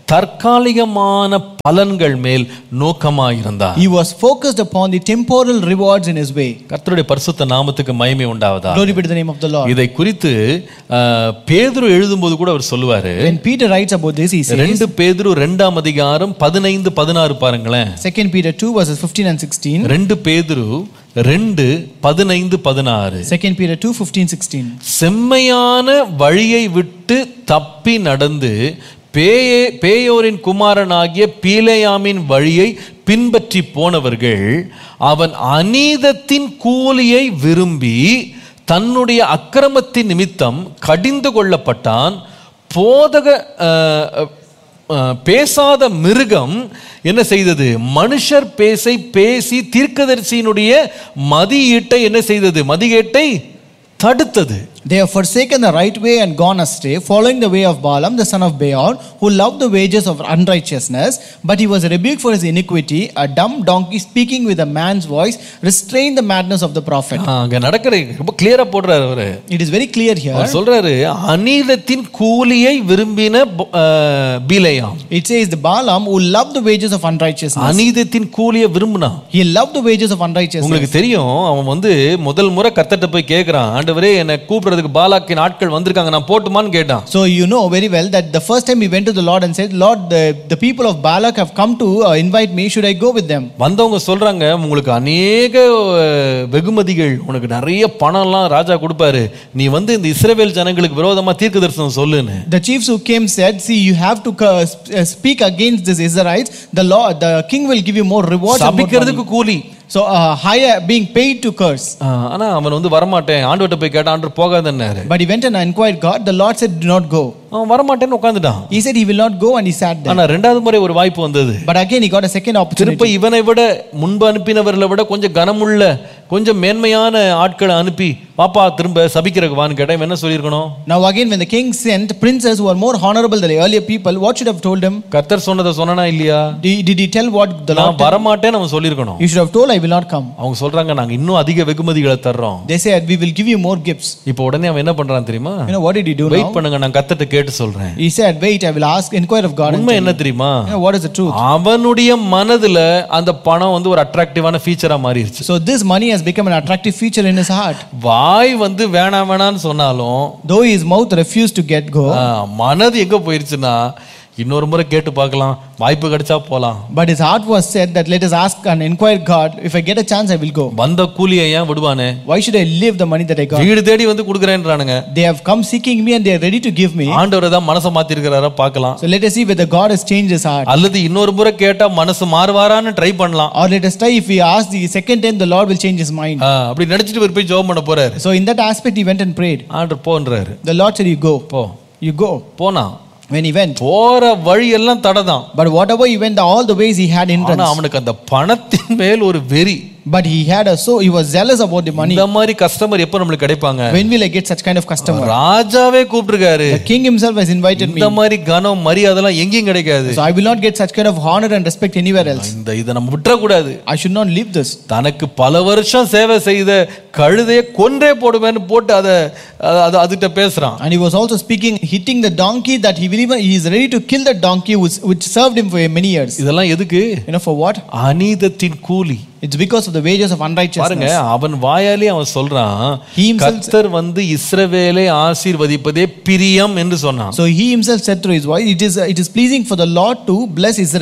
தற்காலிகமான பலன்கள் மேல் நோக்கமா இருந்தான் He was focused upon the temporal rewards in his way. கர்த்தருடைய பரிசுத்த நாமத்துக்கு மகிமை உண்டாவதா Glory be to the name of the Lord. இதை குறித்து அஹ், பேதுரு எழுதும்போது கூட அவர் சொல்லுவாரு When Peter writes about this, he says, ரெண்டு பேதுரு ரெண்டாம் அதிகாரம் பதினைந்து பதினாறு பாருங்களேன் 2 Peter 2 verses 15 and 16. ரெண்டு பேதுரு ரெண்டு பதினைந்து பதினாறு 2 Peter 2 15 16. செம்மையான வழியை விட்டு தப்பி நடந்து பேயே பேயோரின் குமாரனாகிய பீலேயாமின் வழியை பின்பற்றி போனவர்கள் அவன் அநீதத்தின் கூலியை விரும்பி தன்னுடைய அக்கிரமத்தின் நிமித்தம் கடிந்து கொள்ளப்பட்டான் போதக அஹ், அஹ், பேசாத மிருகம் என்ன செய்தது மனுஷர் பேசை பேசி தீர்க்கதரிசியினுடைய மதியீட்டை என்ன செய்தது மதியீட்டை தடுத்தது They have forsaken the right way and gone astray, following the way of Balaam, the son of Beor, who loved the wages of unrighteousness, but he was rebuked for his iniquity. A dumb donkey speaking with a man's voice restrained the madness of the prophet. ஆ, அங்க நடக்கிற ரொம்ப கிளியரா போடுறாரு அவரு It is very clear here. அவர் சொல்றாரு அநீதத்தின் கூலியை விரும்பின ப- ஆ, பீலேயாம் It says the Balaam who loved the wages of unrighteousness. அநீதத்தின் கூலியை விரும்பினான் He loved the wages of unrighteousness. உங்களுக்கு தெரியும் அவன் வந்து முதல் முறை கத்தட்ட போய் கேட்கிறான் ஆண்டவரே என்னை கூப்பிடுறதுக்கு பாலாக்கின் ஆட்கள் வந்திருக்காங்க நான் போட்டுமான்னு கேட்டான் So you know very well that the first time he went to the Lord and said, Lord, the, the people of Balak have come to uh, invite me. Should I go with them? வந்தவங்க சொல்றாங்க உங்களுக்கு அநேக அஹ், வெகுமதிகள் உனக்கு நிறைய பணம்லாம் ராஜா கொடுப்பாரு நீ வந்து இந்த இஸ்ரவேல் ஜனங்களுக்கு விரோதமா தீர்க்க தரிசனம் சொல்லுன்னு The chiefs who came said, See, you have to uh, sp- uh, speak against these Israelites. The Lord, the king will give you more rewards. and more money." சபிக்கிறதுக்கு கூலி So uh, higher being paid to curse. ஆ, ஆனா அவன் வந்து வரமாட்டேன் ஆண்டவர்கிட்ட போய் கேட்டான் ஆண்டவர் போகாதன்னாரு But he went and inquired God. The Lord said, Do not go. அவன் வரமாட்டேன்னு உட்காந்துட்டான் He said he will not go and he sat there. ஆனா ரெண்டாவது முறை ஒரு வாய்ப்பு வந்தது But again he got a second opportunity. திருப்ப இவனை விட முன்பு அனுப்பினவர்களை விட கொஞ்சம் கனமுள்ள கொஞ்சம் மேன்மையான ஆட்களை அனுப்பி பாப்பா திரும்ப சபிக்கிறக்கு வான்னு கேட்டா இவன் என்ன சொல்லியிருக்கணும் Now again when the king sent princes who are more honorable than the earlier people, what should have told him? கர்த்தர் சொன்னதை சொன்னனா இல்லையா Did, did he tell what the Lord நான் வரமாட்டேன்னு அவன் சொல்லியிருக்கணும் You should have told, I will not come. அவங்க சொல்றாங்க நாங்க இன்னும் அதிக வெகுமதிகளை தர்றோம் They said, We will give you more gifts. இப்போ உடனே அவன் என்ன பண்றான் தெரியுமா You know, what did he do wait now? பண்ணுங்க நான் கத்தட்ட கேட்டு சொல்றேன் He said, Wait, I will ask, inquire of God. And உண்மை tell என்ன you. தெரியுமா You know, what is the truth? அவனுடைய மனதுல அந்த பணம் வந்து ஒரு அட்ராக்டிவான ஃபீச்சரா மாறிடுச்சு So this money has become an attractive feature in his heart. வாய் வந்து வேணாம் வேணாம்னு சொன்னாலும் Though his mouth refused to get go, ஆ, மனது எங்க போயிருச்சுன்னா இன்னொரு முறை கேட்டு பார்க்கலாம் வாய்ப்பு கிடைச்சா போலாம் but his heart was said that let us ask and inquire God. If I get a chance, I will go. வந்த கூலியை ஏன் விடுவானே Why should I leave the money that I got? வீடு தேடி வந்து கொடுக்குறேன்றானுங்க They have come seeking me and they are ready to give me. ஆண்டவர் தான் மனசை மாத்திருக்கிறாரா பார்க்கலாம் So let us see whether God has changed his heart. அல்லது இன்னொரு முறை கேட்டா மனசு மாறுவாரான்னு ட்ரை பண்ணலாம் Or let us try if we ask the second time, the Lord will change his mind. ஆ, அப்படி நினைச்சிட்டு இவர் போய் ஜெபம் பண்ண போறாரு So in that aspect, he went and prayed. ஆண்டர் போன்றாரு The Lord said, You go. போ You go. போனா When he went. போற வழி எல்லாம் தடைதான் But whatever he went, all the ways he had ஆனா hindrance. அவனுக்கு அந்த பணத்தின் மேல் ஒரு வெறி But he had a so he was zealous about the money. இந்த மாதிரி கஸ்டமர் எப்ப நம்மளுக்கு கிடைப்பாங்க When will I get such kind of customer? ராஜாவே கூப்பிட்டுருக்காரு The king himself has invited me. இந்த மாதிரி கனம் மரியாதைலாம் எங்கேயும் கிடைக்காது So I will not get such kind of honor and respect anywhere else. இந்த இதை நம்ம விட்டுறக்கூடாது I should not leave this. தனக்கு பல வருஷம் சேவை செய்த கழுதையை கொன்றே போடுவேன்னு போட்டு அதை அது அதுகிட்ட பேசுறான் And he was also speaking, hitting the donkey that he will even he is ready to kill that donkey which, which served him for many years. இதெல்லாம் எதுக்கு You know for what? அநீதத்தின் கூலி It's because of the wages of பாருங்க unrighteousness. அவன் வாயாலே அவன் சொல்றான் He himself- கர்த்தர் வந்து இஸ்ரவேலை ஆசீர்வதிப்பதே பிரியம் என்று சொன்னான் So he himself said through his voice, it is it is pleasing for the Lord to bless Israel.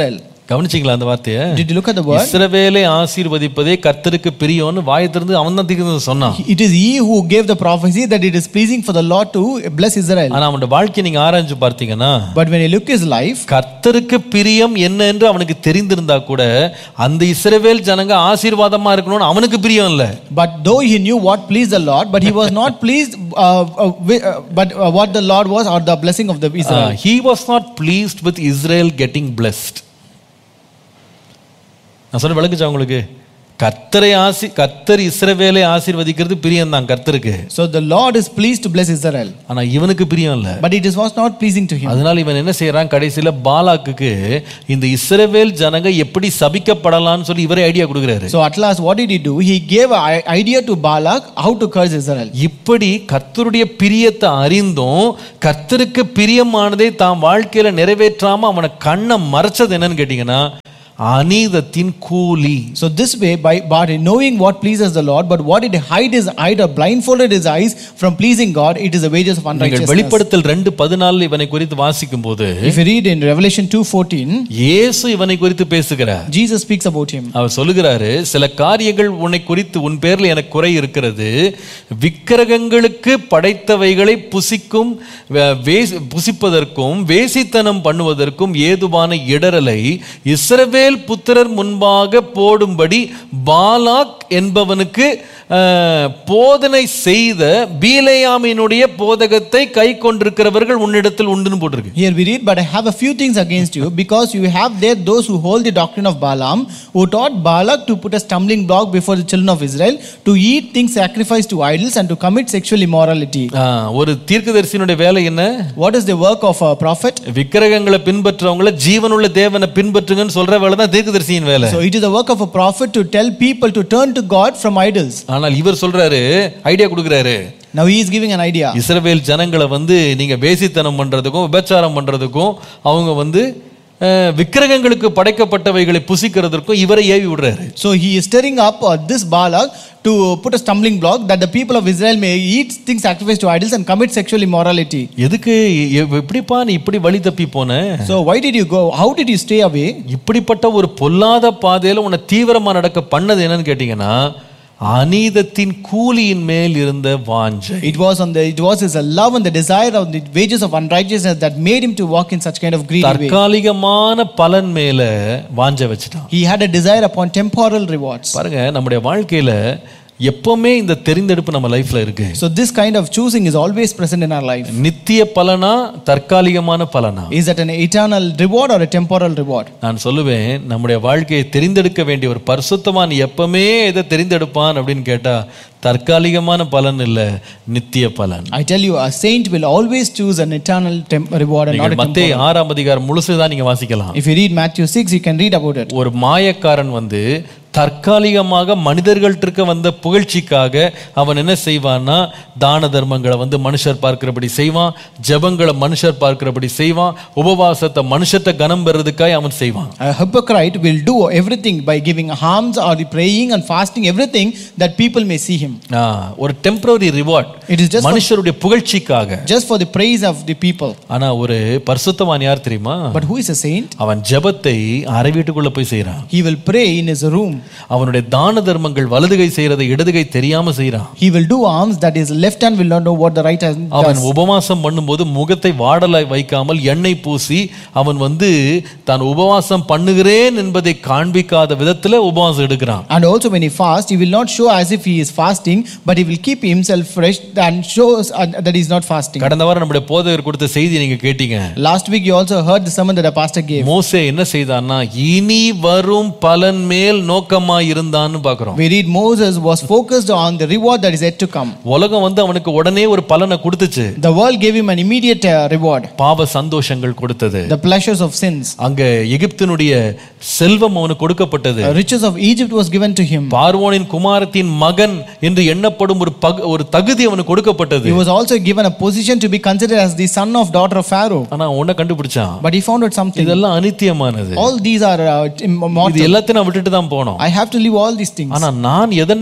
கவனிச்சிங்களா அந்த வார்த்தையை Did you look at the word? இஸ்ரவேலை ஆசீர்வதிப்பதே கர்த்தருக்கு பிரியம்னு வாயை திறந்து அவன் தான் தீர்க்கதரிசி சொன்னான் It is he who gave the prophecy that it is pleasing for the Lord to bless Israel. ஆனா அவனோட வாழ்க்கையை நீங்க ஆராய்ஞ்சு பார்த்தீங்கன்னா But when you look his life, கர்த்தருக்கு பிரியம் என்ன என்று அவனுக்கு தெரிந்திருந்தா கூட அந்த இஸ்ரவேல் ஜனங்க ஆசீர்வாதமா இருக்கணும்னு அவனுக்கு பிரியம் இல்ல but though he knew what pleased the Lord, but he was not pleased uh, uh, with, uh, but uh, what the Lord was or the blessing of the Israel. He was not pleased with Israel getting blessed நான் சொன்ன விளக்குச்சா உங்களுக்கு கர்த்தரை ஆசி கர்த்தர் இஸ்ரவேலை ஆசீர்வதிக்கிறது பிரியம் தான் கர்த்தருக்கு So the Lord is pleased to bless Israel, ஆனா இவனுக்கு பிரியம் இல்ல but it is, was not pleasing to him. அதனால இவன் என்ன செய்யறான் கடைசியில பாலாக்குக்கு இந்த இஸ்ரவேல் ஜனங்க எப்படி சபிக்கப்படலாம்னு சொல்லி இவரே ஐடியா கொடுக்குறாரு So at last, what did he do? He gave an idea to Balak how to curse Israel. இப்படி கர்த்தருடைய பிரியத்தை அறிந்தும் கர்த்தருக்கு பிரியமானதை தாம் வாழ்க்கையில நிறைவேற்றாம அவனை கண்ணை மறைச்சது என்னன்னு கேட்டீங்கன்னா அநீதத்தின் கூலி So this way, by, by knowing what pleases the Lord, but what did hide his eye or blindfolded his eyes from pleasing God, it is the wages of நீங்கள் unrighteousness. வெளிப்படுத்தல் ரெண்டு பதினாலு இவனை குறித்து வாசிக்கும் போது If you read in Revelation 2.14, இயேசு இவனை குறித்து பேசுகிறார் Jesus speaks about him. அவர் சொல்லுகிறாரு சில காரியங்கள் உன்னை குறித்து உன் பேர்ல எனக்கு குறை இருக்கிறது விக்கிரகங்களுக்கு படைத்தவைகளை புசிக்கும் வே- வேசி- புசிப்பதற்கும் வேசித்தனம் பண்ணுவதற்கும் ஏதுவான இடரலை இஸ்ரவேல் புத்திரர் முன்பாக போடும்படி பாலாக் என்பவனுக்கு அஹ், போதனை செய்த பீலையாமினுடைய போதகத்தை கை கொண்டிருக்கிறவர்கள் உன்னிடத்தில் உண்டுன்னு போட்டிருக்கு Here we read, But I have a few things against you, because you have there those who hold the doctrine of Balaam, who taught Balak to put a stumbling block before the children of Israel, to eat things sacrificed to idols, and to commit sexual immorality. அஹ், ஒரு தீர்க்கதரிசியினுடைய வேலை என்ன What is the work of a prophet? விக்கிரகங்களை பின்பற்றவங்கள ஜீவனுள்ள தேவனை பின்பற்றுங்கன்னு சொல்ற வேலை தான் தீர்க்கதரிசியின் வேலை So it is the work of a prophet to tell people to turn to God from idols. ஆனால் இவர் சொல்றாரு ஐடியா கொடுக்குறாரு Now he is giving an idea. இஸ்ரவேல் ஜனங்களை வந்து நீங்க வேசித்தனம் பண்றதுக்கும் விபச்சாரம் பண்றதுக்கும் அவங்க வந்து அஹ், விக்கிரகங்களுக்கு படைக்கப்பட்டவைகளை புசிக்கிறதற்கும் இவரை ஏவி விடுறாரு So he is stirring up uh, this Balak to put a stumbling block that the people of Israel may eat things sacrificed to idols and commit sexual immorality. எதுக்கு எ- எப்படிப்பா நீ இப்படி வழி தப்பி போன So why did you go? How did you stay away? இப்படிப்பட்ட ஒரு பொல்லாத பாதையில உன்னை தீவிரமா நடக்க பண்ணது என்னன்னு கேட்டீங்கன்னா அநீதத்தின் கூலியின் மேல் இருந்த வாஞ்சை It was on the it was his love and the desire of the wages of unrighteousness that made him to walk in such kind of greedy way. தற்காலிகமான பலன் மேல வாஞ்ச வச்சுட்டான் He had a desire upon temporal rewards. பாருங்க நம்முடைய வாழ்க்கையில எப்பவுமே இந்த தெரிந்தெடுப்பு நம்ம லைஃப்ல இருக்கு So this kind of choosing is always present in our life. நித்திய பலனா தற்காலிகமான பலனா Is that an eternal reward or a temporal reward? நான் சொல்லுவேன் நம்முடைய வாழ்க்கையை தெரிந்தெடுக்க வேண்டிய ஒரு பரிசுத்தவான் எப்பவுமே எதை தெரிந்தெடுப்பான் அப்படின்னு கேட்டா தற்காலிகமான பலன் இல்ல நித்திய பலன் I tell you, a saint will always choose an eternal tem- reward and not நீங்கள் a மத்தேயு temporal. ஆறாம் அதிகாரம் முழுசுதான் நீங்க வாசிக்கலாம் If you read Matthew 6, you can read about it. ஒரு மாயக்காரன் வந்து தற்காலிகமாக மனிதர்கள்ட்ட வந்த புகழ்ச்சிக்காக அவன் என்ன செய்வான்னா தான தர்மங்களை வந்து மனுஷர் பார்க்கிறபடி செய்வான் ஜெபங்களை மனுஷர் பார்க்கிறபடி செய்வான் உபவாசத்தை மனுஷத்தை கனம் பெறதுக்காக அவன் செய்வான் A hypocrite will do everything by giving alms or praying and fasting, everything that people may see him. ஆ, ஒரு temporary reward It is just for, மனுஷருடைய புகழ்ச்சிக்காக just for the praise of the people. ஆனா ஒரு பரிசுத்தவான் யார் தெரியுமா But who is a saint? அவன் ஜெபத்தை அரை வீட்டுக்குள்ள போய் செய்றான் He will pray in his room. அவனுடைய தான தர்மங்கள் வலதுகை செய்யறதை இடதுகை தெரியாம செய்றான் He will do alms that his left hand will not know what the right hand அவன் does. உபவாசம் பண்ணும்போது முகத்தை வாடலாய் வைக்காமல் எண்ணெய் பூசி அவன் வந்து தான் உபவாசம் பண்ணுகிறேன் என்பதை காண்பிக்காத விதத்துல உபவாசம் எடுக்கிறான் And also when he fasts, he will not show as if he is fasting, but he will keep himself fresh and shows uh, that he is not fasting. கடந்த வாரம் நம்முடைய போதகர் கொடுத்த செய்தி நீங்க கேட்டீங்க Last week you also heard the sermon that a pastor gave. மோசே என்ன செய்தான்னா இனி வரும் பலன் மேல் நோக்கமாய் இருந்தான்னு பாக்குறோம் We read Moses was focused on the reward that is yet to come. உலகம் வந்து அவனுக்கு உடனே ஒரு பலனை கொடுத்துச்சு The world gave him an immediate uh, reward, பாவ சந்தோஷங்கள் கொடுத்தது the pleasures of sins. அங்க எகிப்தினுடைய செல்வம் அவனுக்கு கொடுக்கப்பட்டது The riches of Egypt was given to him. பார்வோனின் குமாரத்தின் மகன் என்று எண்ணப்படும் ஒரு பக ஒரு தகுதி அவனுக்கு கொடுக்கப்பட்டது He was also given a position to be considered as the son of daughter of Pharaoh. ஆனா உன்னை கண்டுபிடிச்சான் But he found out something. இதெல்லாம் அனித்தியமானது All these are uh, இது immortal. எல்லாத்தையும் நான் விட்டுட்டு தான் போனோம் I have to leave all these things. ஆனா நான் எதன் மேல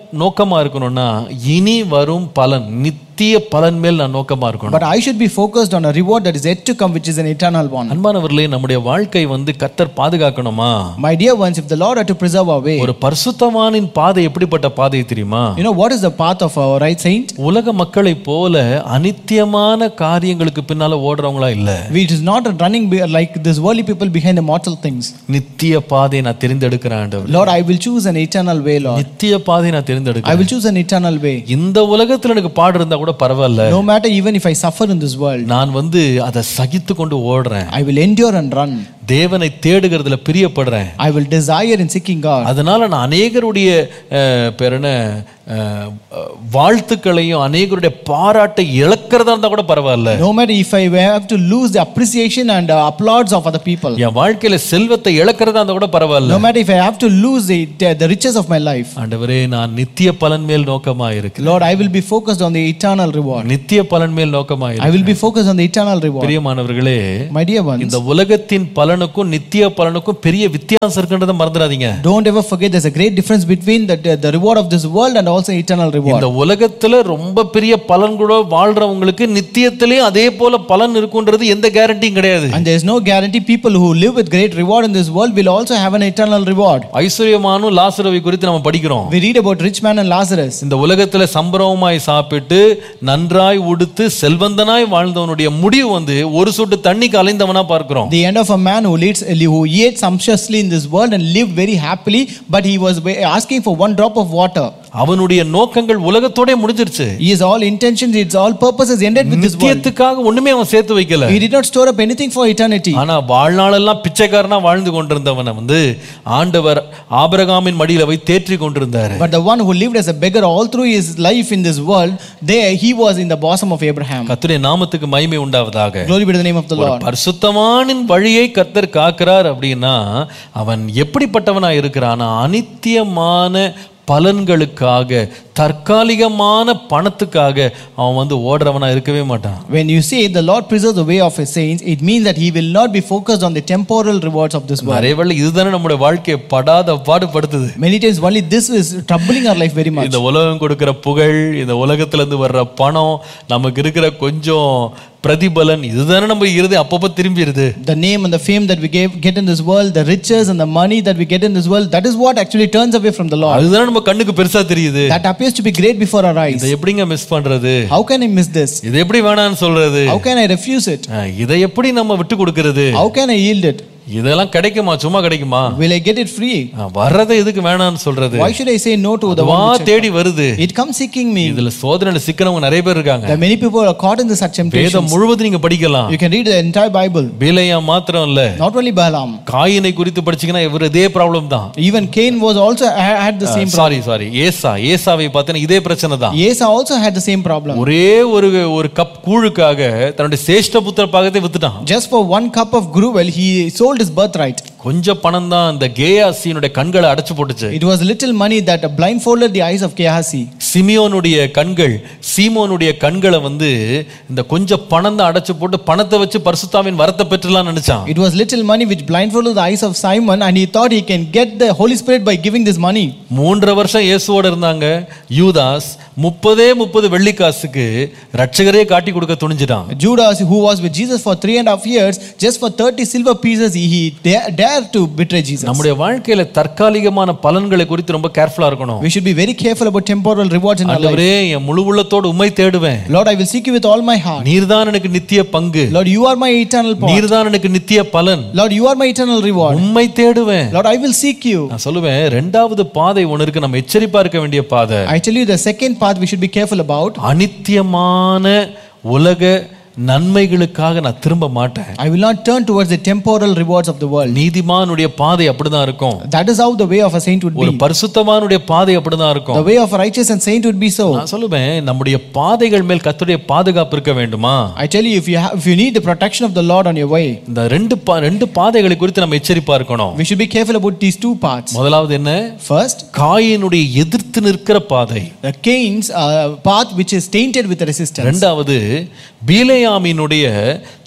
நோக்கமா இருக்கணும்னா இனி வரும் பலன் நித்திய பலன் மேல் நான் நோக்கமா இருக்கணும் But I should be focused on a reward that is yet to come, which is an eternal one. அன்பானவர்களே நம்முடைய வாழ்க்கை வந்து கத்தர் பாதுகாக்கணுமா My dear ones, if the Lord had to preserve our way, ஒரு பரிசுத்தவானின் பாதை எப்படிப்பட்ட பாதை தெரியுமா you know what is the path of our right saint? உலக மக்களை போல அனித்தியமான காரியங்களுக்கு பின்னால ஓடுறவங்களா இல்ல We- It is not running be- like this worldly people behind the mortal things. நித்திய பாதையை நான் தெரிந்தெடுக்கிறேன் ஆண்டவர் Lord, I will choose an eternal way, Lord. நித்திய பாதையை நான் I தெரிந்தெடுக்கிறேன் will choose an eternal way. இந்த உலகத்துல எனக்கு பாடு இருந்தா கூட பரவாயில்ல No matter even if I suffer in this world, நான் வந்து அதை சகித்து கொண்டு ஓடுறேன் I will endure and run. தேவனை தேடுகிறதுல பிரியப்படுறேன் I will desire in seeking God. அதனால நான் அநேகருடைய அஹ், பேர் என்ன அஹ், அஹ், வாழ்த்துக்களையும் அநேகருடைய பாராட்டை இழக்கிறதா இருந்தா கூட பரவாயில்ல No matter if I have to lose the appreciation and uh, applause of other people. என் வாழ்க்கையில செல்வத்தை இழக்கிறதா இருந்தா கூட பரவாயில்ல No matter if I have to lose the, the riches of my life. ஆண்டவரே நான் நித்திய பலன் மேல் நோக்கமா இருக்கு Lord, I will be focused on the eternal reward. நித்திய பலன் மேல் நோக்கமா I இருக்கு will be focused on the eternal reward. பிரியமானவர்களே My dear ones, இந்த உலகத்தின் பலனுக்கும் நித்திய பலனுக்கும் பெரிய வித்தியாசம் இருக்குன்றதை மறந்துடாதீங்க don't ever forget there's a great difference between the, the reward of this world and also eternal reward. இந்த உலகத்துல ரொம்ப பெரிய பலன் கூட வாழ்றவங்களுக்கு நித்தியத்திலேயும் அதே போல பலன் இருக்குன்றது எந்த கேரண்டியும் கிடையாது And there is no guarantee people who live with great reward in this world will also have an eternal reward. ஐஸ்வர்யமானும் லாசரவை குறித்து நம்ம படிக்கிறோம் We read about rich man and Lazarus. இந்த உலகத்துல சம்பரவமாய் சாப்பிட்டு நன்றாய் உடுத்து செல்வந்தனாய் வாழ்ந்தவனுடைய முடிவு வந்து ஒரு சொட்டு தண்ணிக்கு அலைந்தவனா பார்க்கிறோம் The end of a man who leads who ate sumptuously in this world and lived very happily, but he was wa- asking for one drop of water. அவனுடைய நோக்கங்கள் உலகத்தோட முடிஞ்சிருச்சு His all intentions, its all purposes ended with this world. நித்தியத்துக்காக ஒண்ணுமே அவன் சேர்த்து வைக்கல He did not store up anything for eternity. ஆனா வாழ்நாளெல்லாம் பிச்சைக்காரனா வாழ்ந்து கொண்டிருந்தவனை வந்து ஆண்டவர் ஆபிரகாமின் மடியில போய் தேற்றி கொண்டிருந்தாரு But the one who lived as a beggar all through his life in this world, there he was in the bosom of Abraham. கர்த்தருடைய நாமத்துக்கு மகிமை உண்டாவதாக Glory be to the name of the ஒரு Lord. பரிசுத்தமானின் வழியை கர்த்தர் காக்கிறார் அப்படின்னா அவன் எப்படிப்பட்டவனா இருக்கிறான் அனித்தியமான பலன்களுக்காக தற்காலிகமான பணத்துக்காக அவன் வந்து ஓடுறவனா இருக்கவே மாட்டான் When you say the Lord preserves the way of his saints, it means that he will not be focused on the temporal rewards of this world. நிறைய வேளை இதுதானே நம்முடைய வாழ்க்கையை படாத பாடுபடுத்துது Many times only this is troubling our life very much. இந்த உலகம் கொடுக்கிற புகழ் இந்த உலகத்துல இருந்து வர்ற பணம் நமக்கு இருக்கிற கொஞ்சம் பிரதிபலன் இதுதானே நம்ம இருது அப்பப்போ திரும்பிடுது The name and the fame that we gave, get in this world, the riches and the money that we get in this world, that is what actually turns away from the Lord. அதுதானே நம்ம கண்ணுக்கு பெருசா தெரியுது That appears to be great before our eyes. இதை எப்படிங்க மிஸ் பண்றது How can I miss this? இது எப்படி வேணாம்னு சொல்றது How can I refuse it? அஹ், இதை எப்படி நம்ம விட்டு கொடுக்கிறது How can I yield it? இதெல்லாம் கிடைக்குமா சும்மா கிடைக்குமா Will I get it free? அஹ், வர்றதை எதுக்கு வேணாம்னு சொல்றது Why should I say no to the அதுவா one which தேடி வருது it comes seeking me? இதுல சோதனையில சிக்கிறவங்க நிறைய பேர் இருக்காங்க There are many people who are caught in the such temptations. வேதம் முழுவதும் நீங்க படிக்கலாம் You can read the entire Bible. பீலையா மாத்திரம் இல்ல Not only Balaam. காயினை குறித்து படிச்சீங்கன்னா இவர் இதே ப்ராப்ளம் தான் Even Cain was also ha- had the same problem. Sorry sorry Esau ஏசாவை பார்த்தீங்கன்னா இதே பிரச்சனை தான் Asa also had the same problem. ஒரே ஒரு ஒரு கப் கூழுக்காக தன்னுடைய சேஷ்ட புத்திர பாகத்தை வித்துட்டான் Just for one cup of gruel, he sold his birthright. கொஞ்சம் பணம் தான் இந்த கேயாசியினுடைய கண்களை அடைச்சு போட்டுச்சு It was little money that blindfolded the eyes of Gehazi. சிமியோனுடைய கண்கள் சீமோனுடைய கண்களை வந்து இந்த கொஞ்சம் பணம் தான் அடைச்சு போட்டு பணத்தை வச்சு பரிசுத்தாவின் வரத்தை பெற்றுலாம் நினைச்சான் It was little money which blindfolded the eyes of Simon, and he thought he can get the Holy Spirit by giving this money. மூன்றரை வருஷம் இயேசுவோட இருந்தாங்க யூதாஸ் முப்பதே முப்பது வெள்ளிக்காசுக்கு ரட்சகரே காட்டி கொடுக்க துணிஞ்சிட்டான் Judas, who was with Jesus for three and a half years, just for 30 silver pieces, he, he dare, dared to betray Jesus. நம்முடைய வாழ்க்கையில தற்காலிகமான பலன்களை குறித்து ரொம்ப கேர்ஃபுல்லா இருக்கணும் We should be very careful about temporal rewards in our life. ஆண்டவரே என் முழு உள்ளத்தோடு உம்மை தேடுவேன் Lord, I will seek you with all my heart. நீர்தான் எனக்கு நித்திய பங்கு Lord, you are my eternal part. நீர்தான் எனக்கு நித்திய பலன் Lord, you are my eternal reward. உம்மை தேடுவேன் Lord, I will seek you. நான் சொல்லுவேன் ரெண்டாவது பாதை ஒன்று இருக்கு நம்ம எச்சரிப்பா இருக்க வேண்டிய பாதை I tell you, the second path we should be careful about. அனித்தியமான உலக நன்மைகளுக்காக நான் திரும்ப மாட்டேன் I will not turn towards the temporal rewards of the world. நீதிமானுடைய பாதை அப்படிதான் இருக்கும் That is how the way of a saint would ஒரு be. பரிசுத்தமானுடைய பாதை அப்படிதான் இருக்கும் The way of a righteous and saint would be so. நான் சொல்லுவேன் நம்முடைய பாதைகள் மேல் கர்த்தருடைய பாதுகாப்பு இருக்க வேண்டுமா I tell you, if you have, if you need the protection of the Lord on your way, இந்த ரெண்டு பா- ரெண்டு பாதைகளை குறித்து நம்ம எச்சரிப்பா இருக்கணும் we should be careful about these two paths. முதலாவது என்ன First, காயினுடைய எதிர்த்து நிற்கிற பாதை the Cain's uh, path which is tainted with resistance. ரெண்டாவது பீலையாமினுடைய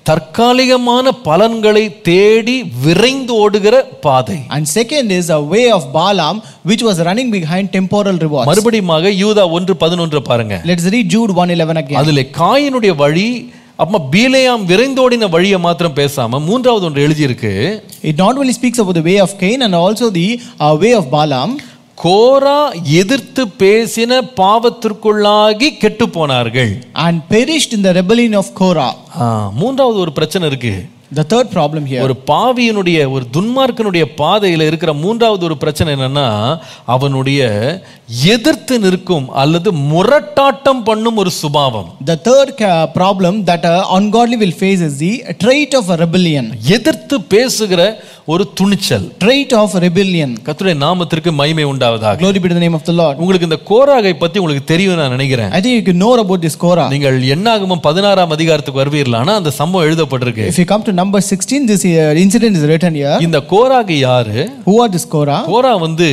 தற்காலிகமான பலன்களை தேடி விரைந்து ஓடுகிற பாதை And second is a way of Balaam, which was running behind temporal rewards. மறுபடியுமாக யூதா ஒன்று பதினொன்று பாருங்க Let's read Jude 1:11 again. அதுல காயினுடைய வழி அப்ப பீலேயாம் விரைந்தோடின வழியை மாத்திரம் பேசாம மூன்றாவது ஒன்று எழுதியிருக்கு It not only speaks about the way of Cain and also the uh, way of Balaam, கோரா எதிர்த்து பேசின பாவத்திற்குள்ளாகி கெட்டு போனார்கள் and perished in the rebellion of Korah. ஆ, மூன்றாவது ஒரு பிரச்சனை இருக்கு The third problem here. ஒரு பாவியினுடைய ஒரு துன்மார்க்கனுடைய பாதையில இருக்கிற மூன்றாவது ஒரு பிரச்சனை என்னன்னா அவனுடைய எதிர்த்து நிற்கும் அல்லது முரட்டாட்டம் பண்ணும் ஒரு சுபாவம் The third ca- problem that uh, ungodly will face is the trait of a rebellion. எதிர்த்து பேசுகிற ஒரு துணிச்சல் Trait of rebellion. கர்த்தருடைய நாமத்திற்கு மகிமை உண்டாவதாக Glory be to the name of the Lord. உங்களுக்கு இந்த கோராகை பத்தி உங்களுக்கு தெரியும் நான் நினைக்கிறேன் I think you can know about this Korah. நீங்கள் என்னாகமும் பதினாறாம் அதிகாரத்துக்கு வருவீர்களா ஆனா அந்த சம்பவம் எழுதப்பட்டிருக்கு If you come to number 16, this uh, incident is written here. இந்த கோராகு யாரு Who are this Korah? கோரா வந்து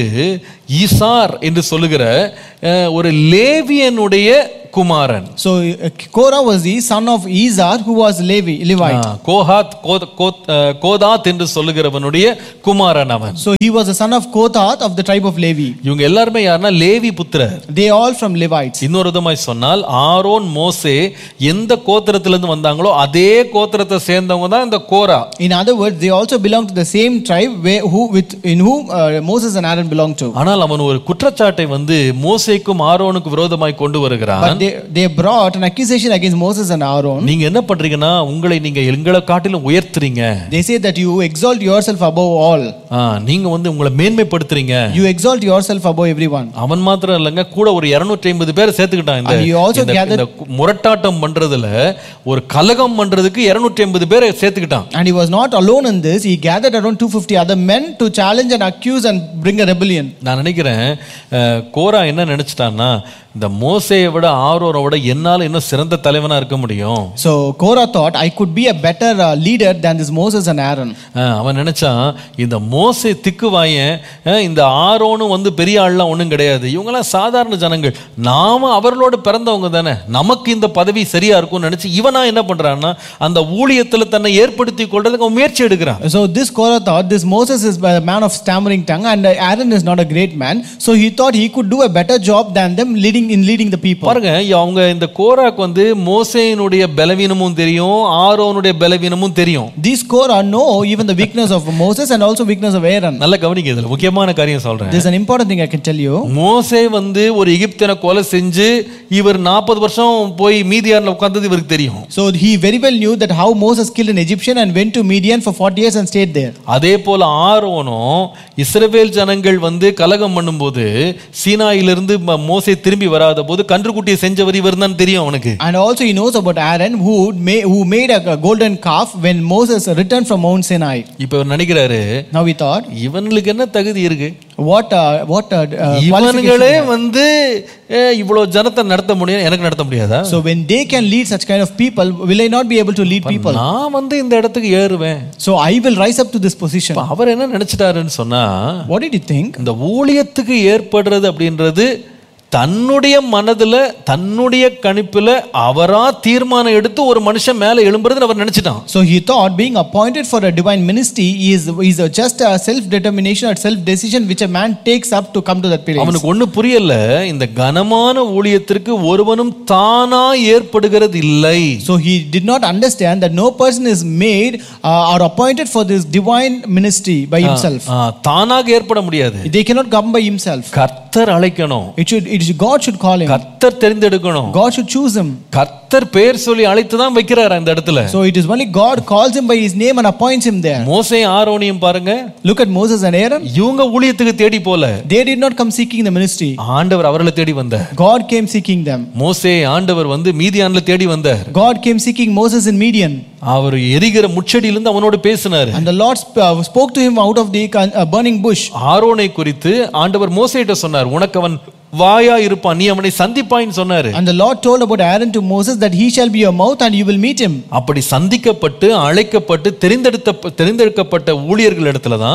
ஈசார் என்று சொல்லுகிற அஹ், ஒரு லேவியனுடைய குமாரன் So uh, Korah was the son of Izar, who was Levi, Levite. ஆ, கோஹாத் கோத்- கோத்- அஹ், கோதாத் என்று சொல்லுகிறவனுடைய குமாரன் அவன் So he was the son of Kothath of the tribe of Levi. இவங்க எல்லாருமே யாருன்னா லேவி புத்திரர் They all from Levites. இன்னொரு விதமாய் சொன்னால் ஆரோன் மோசே எந்த கோத்திரத்திலிருந்து வந்தாங்களோ அதே கோத்திரத்தை சேர்ந்தவங்க தான் இந்த கோரா In other words, they also belong to the same tribe where, who, with, in whom uh, Moses and Aaron belong to. ஆனால் அவன் ஒரு குற்றச்சாட்டை வந்து மோசேக்கும் ஆரோனுக்கு விரோதமாய் கொண்டு வருகிறான் But they, they brought an accusation against Moses and Aaron. நீங்க என்ன பண்றீங்கன்னா உங்களை நீங்க எங்களை காட்டிலும் உயர்த்துறீங்க They say that you exalt yourself above all. ஆ, நீங்க வந்து உங்களை மேன்மைப்படுத்துறீங்க You exalt yourself above everyone. அவன் மாத்திரம் இல்லைங்க கூட ஒரு 250 ஐம்பது பேரை சேர்த்துக்கிட்டான் இந்த And you also இந்த- gathered- இந்த முரட்டாட்டம் பண்றதுல ஒரு கலகம் பண்றதுக்கு 250 ஐம்பது பேரை சேர்த்துக்கிட்டான் And he was not alone in this. He gathered around 250 other men to challenge and accuse and bring a rebellion. நான் நினைக்கிறேன் அஹ், கோரா என்ன நினைச்சிட்டான்னா இந்த மோசையை விட ஆரோரை விட என்னால இன்னும் சிறந்த தலைவனா இருக்க முடியும் So Korah thought, I could be a better uh, leader than this Moses and Aaron. அஹ், அவன் நினைச்சான் இந்த மோசே திக்குவாயன் அஹ், இந்த ஆரோனும் வந்து பெரிய ஆள்லாம் ஒன்றும் கிடையாது இவங்கெல்லாம் சாதாரண ஜனங்கள் நாம அவர்களோட பிறந்தவங்க தானே நமக்கு இந்த பதவி சரியா இருக்கும்னு நினைச்சு இவனா என்ன பண்றான்னா அந்த ஊழியத்துல தன்னை ஏற்படுத்தி கொள்றதுக்கு அவன் முயற்சி எடுக்கிறான் So this Korah thought, this Moses is a man of stammering tongue and uh, Aaron is not a great man. So he thought he could do a better job than them leading in leading the people. பாருங்க அவங்க இந்த கோராக்கு வந்து மோசேயினுடைய பலவீனமும் தெரியும் ஆரோனுடைய பலவீனமும் தெரியும் These Korah know even the weakness of Moses and also weakness of Aaron. நல்ல கவனிக்க இதுல முக்கியமான காரியம் சொல்றேன் There's an important thing I can tell you. மோசே வந்து ஒரு எகிப்தியனை கொலை செஞ்சு இவர் நாற்பது வருஷம் போய் மீதியாரில் உட்கார்ந்தது இவருக்கு தெரியும் So he very well knew that how Moses killed an Egyptian and went to Midian for 40 years and stayed there. அதே போல ஆரோனும் இஸ்ரவேல் ஜனங்கள் வந்து கலகம் பண்ணும்போது சீனாயிலிருந்து ம- மோசே திரும்பி வராத போது கன்றுக்குட்டியை செஞ்சவர் இவர் தான் தெரியும் அவனுக்கு And also he knows about Aaron who, ma- who made a golden calf when Moses returned from Mount Sinai. இப்ப இவர் நினைக்கிறாரு Now he thought, இவனுக்கு என்ன தகுதி இருக்கு what, uh, what uh, uh, இவனுங்களே qualification? வந்து அஹ், இவ்வளவு ஜனத்தை நடத்த முடியும் எனக்கு நடத்த முடியாதா So when they can lead such kind of people, will I not be able to lead people? நான் வந்து இந்த இடத்துக்கு ஏறுவேன் So I will rise up to this position. இப்ப அவர் என்ன நினைச்சிட்டாருன்னு சொன்னா What did he think? இந்த ஊழியத்துக்கு ஏற்படுறது அப்படின்றது தன்னுடைய மனதுல தன்னுடைய கணிப்புல அவரா தீர்மானம் எடுத்து ஒரு மனுஷன் மேல எழும்புறது அவர் நினைச்சிட்டான் So he thought being appointed for a divine ministry is, is a- just a self-determination or self-decision which a man takes up to come to that place. அவனுக்கு ஒண்ணு புரியல இந்த கனமான ஊழியத்திற்கு ஒருவனும் தானா ஏற்படுகிறது இல்லை So he did not understand that no person is made uh, or appointed for this divine ministry by himself. ஆ, தானாக ஏற்பட முடியாது They cannot come by himself. கர்த்தர் அழைக்கணும் It should, it is God should call him. கர்த்தர் தெரிந்தெடுக்கணும் God should choose him. கர்த்தர் பேர் சொல்லி அழைத்து தான் வைக்கிறார் அந்த இடத்துல So it is only God calls him by his name and appoints him there. மோசே ஆரோனியும் பாருங்க Look at Moses and Aaron. இவங்க ஊழியத்துக்கு தேடி போல They did not come seeking the ministry. ஆண்டவர் அவர்களை தேடி வந்தார் God came seeking them. மோசே ஆண்டவர் வந்து மீதியான்ல தேடி வந்தார் God came seeking Moses in Midian. அவர் எரிகிற முச்சடியிலிருந்து அவனோட பேசினாரு And the Lord sp- uh, spoke to him out of the con- uh, burning bush. ஆரோனை குறித்து ஆண்டவர் மோசேட்ட சொன்னார் உனக்கு அவன் வாயா இருப்பான் நீ அவனை சந்திப்பாயின்னு சொன்னாரு And the Lord told about Aaron to Moses that he shall be your mouth and you will meet him. அப்படி சந்திக்கப்பட்டு அழைக்கப்பட்டு தெரிந்தெடுத்த தெரிந்தெடுக்கப்பட்ட ஊழியர்கள் இடத்துல தான்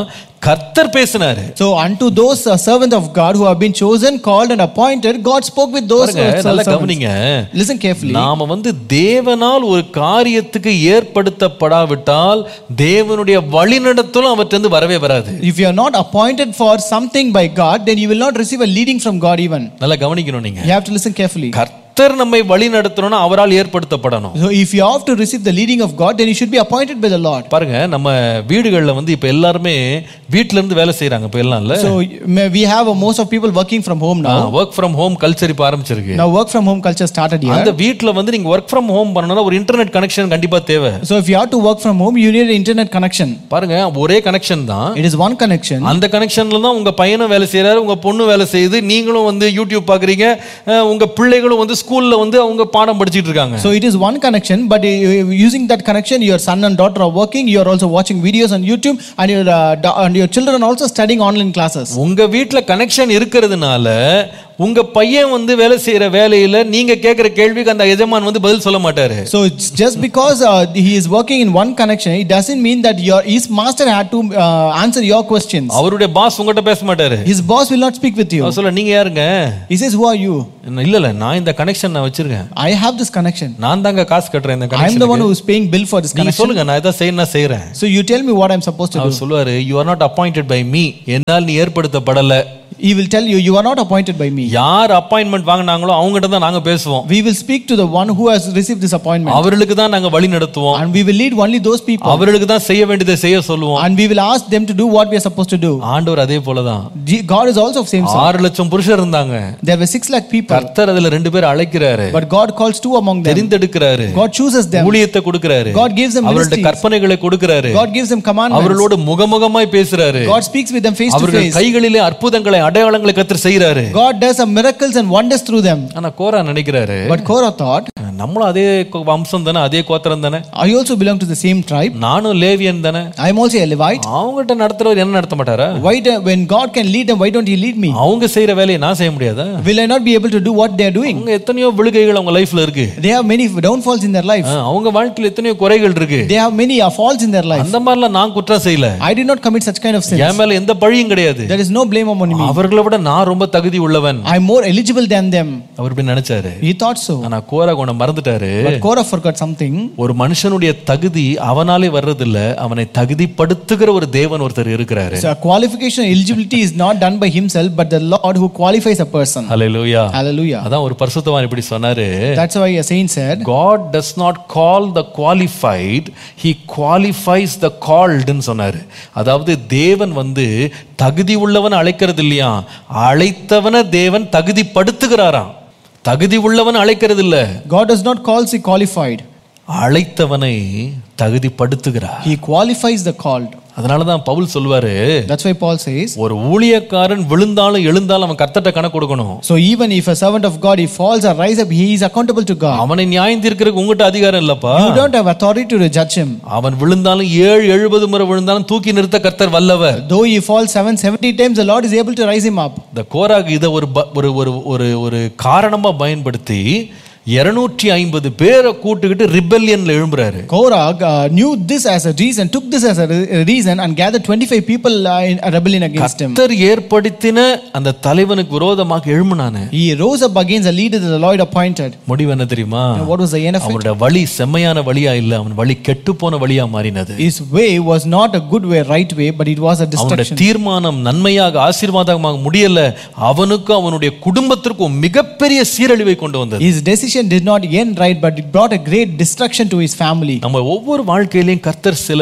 கர்த்தர் பேசினாரு So unto those uh, servants of God who have been chosen, called and appointed, God spoke with those பாருங்க uh, நல்லா servants. கவனிங்க Listen carefully. நாம வந்து தேவனால் ஒரு காரியத்துக்கு ஏற்படுத்தப்படாவிட்டால் தேவனுடைய வழிநடத்தலும் அவற்றிலிருந்து வரவே வராது If you are not appointed for something by God, then you will not receive a leading from God even. நல்லா கவனிக்கணும் நீங்க You have to listen carefully. கர்த்தர் நம்மை வழி நடத்தணும்னா அவரால் ஏற்படுத்தப்படணும் So if you have to receive the leading of God, then you should be appointed by the Lord. பாருங்க நம்ம வீடுகள்ல வந்து இப்ப எல்லாருமே வீட்ல இருந்து வேலை செய்யறாங்க இப்ப எல்லாம் இல்ல So may- we have uh, most of people working from home now. Work from home culture இப்ப ஆரம்பிச்சிருக்கு Now work from home culture started here. அந்த வீட்ல வந்து நீங்க ஒர்க் ஃப்ரம் ஹோம் பண்ணணும்னா ஒரு இன்டர்நெட் கனெக்ஷன் கண்டிப்பா தேவை So if you have to work from home, you need an internet connection. பாருங்க ஒரே கனெக்ஷன் தான் It is one connection. அந்த கனெக்ஷன்ல தான் உங்க பையனும் வேலை செய்யறாரு உங்க பொண்ணு வேலை செய்யுது நீங்களும் வந்து யூடியூப் பாக்குறீங்க அஹ் உங்க பிள்ளைகளும் வந்து ஸ்கூல்ல வந்து அவங்க பாடம் படிச்சிட்டு இருக்காங்க So it is one connection, but uh, using that connection, your son and daughter are working. You are also watching videos on YouTube, and your uh, da- and your children are also studying online classes. உங்க வீட்ல கனெக்ஷன் இருக்கிறதுனால உங்க பையன் வந்து வேலை செய்யற வேலையில நீங்க கேட்கிற கேள்விக்கு அந்த எஜமான் வந்து பதில் சொல்ல மாட்டாரு So it's just because uh, he is working in one connection, it doesn't mean that your his master had to uh, answer your questions. அவருடைய பாஸ் உங்ககிட்ட பேச மாட்டாரு His boss will not speak with you. அவர் சொல்ல நீங்க யாருங்க He says, "Who are you? என்ன, இல்ல இல்ல நான் இந்த கனெக்ஷன் நான் வச்சிருக்கேன் I have this connection. நான் தாங்க காசு கட்டுறேன் இந்த I am the connection one who is paying bill for this நீங்க connection. சொல்லுங்க நான் எதாவது செய்யணும் செய்யறேன் So you tell me what I'm supposed to do." அவர் சொல்லுவாரு you are not appointed by me என்னால் நீ ஏற்படுத்தப்படல He will tell you, "You are not appointed by me." யார் அப்பாயின்மெண்ட் வாங்கினாங்களோ அவங்ககிட்ட தான் நாங்க பேசுவோம் We will speak to the one who has received this appointment, அவர்களுக்கு தான் நாங்க வழி நடத்துவோம் and we will lead only those people, அவர்களுக்கு தான் செய்ய வேண்டியதை செய்ய சொல்லுவோம் and we will ask them to do what we are supposed to do. ஆண்டவர் அதே போலதான் Je- God is also same. sir. ஆறு லட்சம் புருஷர் இருந்தாங்க There were six lakh people, கர்த்தர் அதுல ரெண்டு பேர் அழைக்கிறாரு but God calls two among them. தெரிந்தெடுக்கிறாரு God chooses them. ஊழியத்தை கொடுக்கிறாரு God gives them அவருடைய ministries. கற்பனைகளை கொடுக்கிறாரு God gives them commandments. அவர்களோடு முகமுகமாய் பேசுறாரு God speaks with them face to அவர்கள் face. கைகளிலே அற்புதங்களை அடையாளங்களை கத்தர் செய்யறாரு God does some miracles and wonders through them. ஆனா கோரா நினைக்கிறாரு But Korah thought, நம்மளும் அதே கோ- வம்சம் தானே அதே கோத்திரம் தானே I also belong to the same tribe. நானும் லேவியன் தானே I am also a Levite. அவங்ககிட்ட நடத்துறவர் என்ன நடத்த மாட்டாரா Why, do- when God can lead them, why don't He lead me? அவங்க செய்யற வேலையை நான் செய்ய முடியாதா Will I not be able to do what they are doing? அவங்க எத்தனையோ விழுகைகள் அவங்க லைஃப்ல இருக்கு They have many downfalls in their life. ஆ, அவங்க வாழ்க்கையில எத்தனையோ குறைகள் இருக்கு They have many uh, faults in their life. அந்த மாதிரிலாம் நான் குற்றம் செய்யல I did not commit such kind of sins. என் மேல எந்த பழியும் கிடையாது There is no blame upon me. அவர்களை விட நான் ரொம்ப தகுதி உள்ளவன் I am more eligible than them. அவர் இப்படி நினைச்சாரு He thought so. ஆனா கோரா குணம் மறந்துட்டாரு But Korah forgot something. ஒரு மனுஷனுடைய தகுதி அவனாலே வர்றதில்ல அவனை தகுதிப்படுத்துகிற ஒரு தேவன் ஒருத்தர் இருக்கிறாரு So qualification eligibility is not done by himself, but the Lord who qualifies a person. Hallelujah Hallelujah. அதான் ஒரு பரிசுத்தவான் இப்படி சொன்னாரு That's why a saint said, God does not call the qualified he qualifies the called ன்னு சொன்னாரு அதாவது தேவன் வந்து தகுதி உள்ளவன் அழைக்கிறது இல்லையா அழைத்தவன தேவன் தகுதிப்படுத்துகிறாராம் தகுதி உள்ளவன் அழைக்கிறது இல்ல God does not call the qualified, அழைத்தவனை தகுதிப்படுத்துகிறார் He qualifies the called. அதனால தான் பவுல் சொல்வாரு That's why Paul says, ஒரு ஊழியக்காரன் விழுந்தாலும் எழுந்தாலும் அவன் கர்த்தட்ட கணக்கு கொடுக்கணும் So even if a servant of God, he falls or rise up, he is accountable to God. அவனை நியாயம் தீர்க்கிறதுக்கு உங்ககிட்ட அதிகாரம் இல்லப்பா You don't have authority to judge him. அவன் விழுந்தாலும் ஏழு எழுபது முறை விழுந்தாலும் தூக்கி நிறுத்த கர்த்தர் வல்லவர் Though he falls seven, seventy times, the Lord is able to rise him up. இந்த கோராகு இதை ஒரு ப- ஒரு ஒரு ஒரு ஒரு காரணமா பயன்படுத்தி இருநூற்றி ஐம்பது பேரை கூட்டுக்கிட்டு ரிபெல்லியன்ல எழும்புறாரு Korah uh, knew this as a reason, took this as a re- reason, and gathered 25 people uh, in a rebellion against him. கர்த்தர் ஏற்படுத்தின அந்த தலைவனுக்கு விரோதமாக எழும்புனானே He rose up against the leader that the Lord appointed. முடிவு என்ன தெரியுமா And what was the end of it? அவனுடைய வழி செம்மையான வழியா இல்ல அவன் வழி கெட்டு போன வழியா மாறினது His way was not a good way, right way, but it was a அவனுடைய destruction. தீர்மானம் நன்மையாக ஆசீர்வாதமாக முடியல அவனுக்கும் அவனுடைய குடும்பத்திற்கும் மிகப்பெரிய சீரழிவை கொண்டு வந்தது His decision did not end right, but it brought a great destruction to his family. நம்ம ஒவ்வொரு வாழ்க்கையிலையும் கர்த்தர் சில